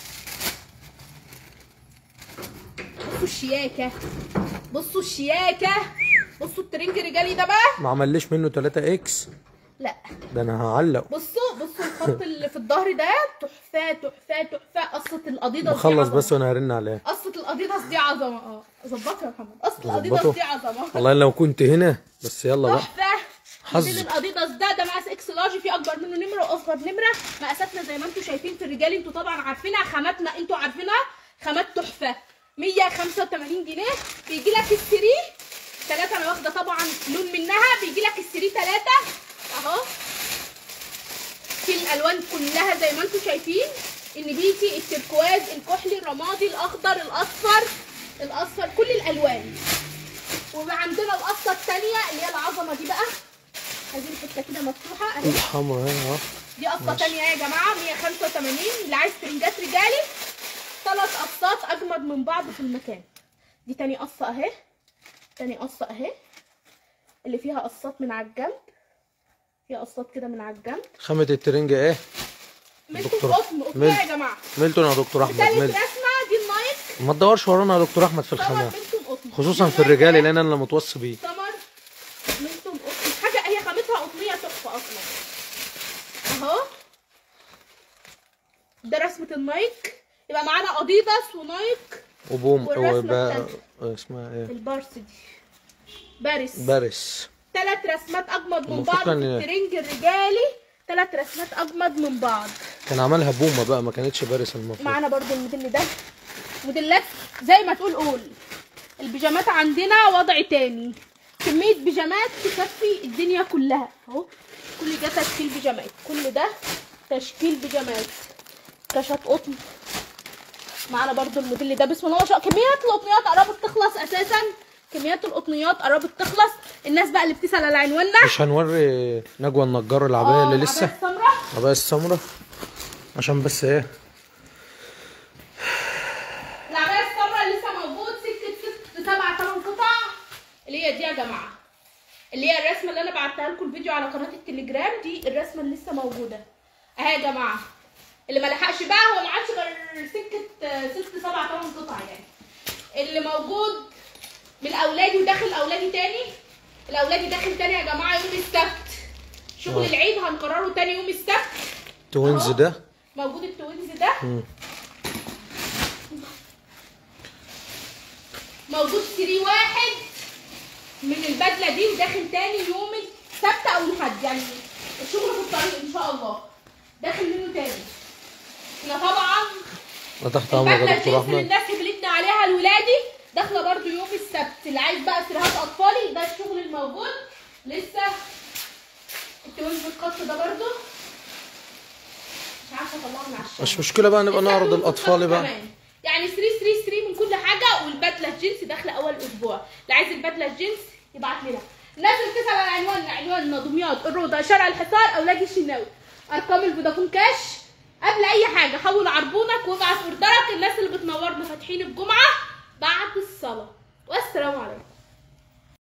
بصوا الشياكه بصوا الشياكه بصوا الترنج الرجالي ده بقى ما عمليش منه 3 اكس لا ده انا هعلق بصوا بصوا الخط اللي في الظهر ده تحفه تحفه تحفه قصه الاديداس دي بخلص عظمة. بس وانا هرن عليها قصه الاديداس دي عظمه اه ظبطها يا محمد قصه الاديداس ظبطه. دي عظمه والله لو كنت هنا بس يلا بقى تحفه حظ. موديل الاديداس ده ده مقاس اكس لارج فيه اكبر منه نمره واصغر نمره مقاساتنا زي ما انتم شايفين في الرجال انتوا طبعا عارفينها خاماتنا انتوا عارفينها خامات تحفه 185 جنيه بيجي لك السري ثلاثة انا واخده طبعا لون منها بيجي لك السري ثلاثة اهو في الالوان كلها زي ما انتم شايفين النبيتي التركواز الكحلي الرمادي الاخضر الاصفر الاصفر كل الالوان وعندنا القصه الثانيه اللي هي العظمه دي بقى هذه الحته كده مفتوحه اهي الحمرا اهي اه دي قصه ثانيه يا جماعه 185 اللي عايز ترنجات رجالي ثلاث قصات اجمد من بعض في المكان دي تاني قصه اهي تاني قصه اهي اللي فيها قصات من على الجنب فيها قصات كده من على الجنب خامة الترنج ايه ملتون دكتور. قطن قطن ملت. يا جماعه ميلتون يا دكتور احمد ثالث ميلتون رسمه دي النايك ما تدورش ورانا يا دكتور احمد في سمر الخامات ملتون قطن خصوصا في الرجال لان انا اللي متوصي بيه سمر ملتون قطن حاجه هي خامتها قطنيه تحفه اصلا اهو ده رسمه النايك يبقى معانا اديداس ونايك وبوم والرسمة وبا... التانية. اسمها ايه البارس دي باريس باريس ثلاث رسمات اجمد من المفروض بعض في كان- الترنج الرجالي ثلاث رسمات اجمد من بعض كان عملها بومة بقى ما كانتش باريس المفروض معانا برضو الموديل ده موديلات زي ما تقول قول البيجامات عندنا وضع تاني كمية بيجامات تكفي الدنيا كلها اهو كل ده تشكيل بيجامات كل ده تشكيل بيجامات كشات قطن معانا برضو الموديل ده بسم الله ما شاء الله كميات القطنيات قربت تخلص اساسا كميات القطنيات قربت تخلص الناس بقى اللي بتسأل على عنواننا مش هنوري نجوى النجار العباية اللي لسه العباية السمراء العباية السمراء عشان بس ايه العباية السمراء لسه موجود سكة ست سبع تمن قطع اللي هي دي يا جماعة اللي هي الرسمة اللي أنا بعتها لكم الفيديو على قناة التليجرام دي الرسمة اللي لسه موجودة أهي يا جماعة اللي ما لحقش بقى هو ما عادش غير سكة آه، ست سبع تمن قطع يعني اللي موجود من أولادي وداخل أولادي تاني الأولادي داخل تاني يا جماعة يوم السبت شغل آه. العيد هنقرره تاني يوم السبت توينز أهو. ده موجود التوينز ده مم. موجود سري واحد من البدله دي وداخل تاني يوم السبت او الحد يعني الشغل في الطريق ان شاء الله داخل منه تاني احنا طبعا انا تحت امرك البدله يا دكتور الجنس اللي احمد الناس هبلتنا عليها الولادي داخله برضو يوم السبت اللي عايز بقى سيرهات اطفالي ده الشغل الموجود لسه التوينز بالخط ده برضو مش عارفه اطلعه من على الشمس مش مشكلة بقى نبقى نعرض السبت الاطفال والخط بقى كمان. يعني 3 3 3 من كل حاجه والبدله الجينز داخله اول اسبوع اللي عايز البدله الجينز يبعت لنا الناس اللي بتسال على عنواننا عنواننا دمياط الروضه شارع الحصار اولاد الشناوي ارقام الفودافون كاش قبل اي حاجه حول عربونك وابعت اوردرك الناس اللي بتنورنا فاتحين الجمعه بعد الصلاه والسلام عليكم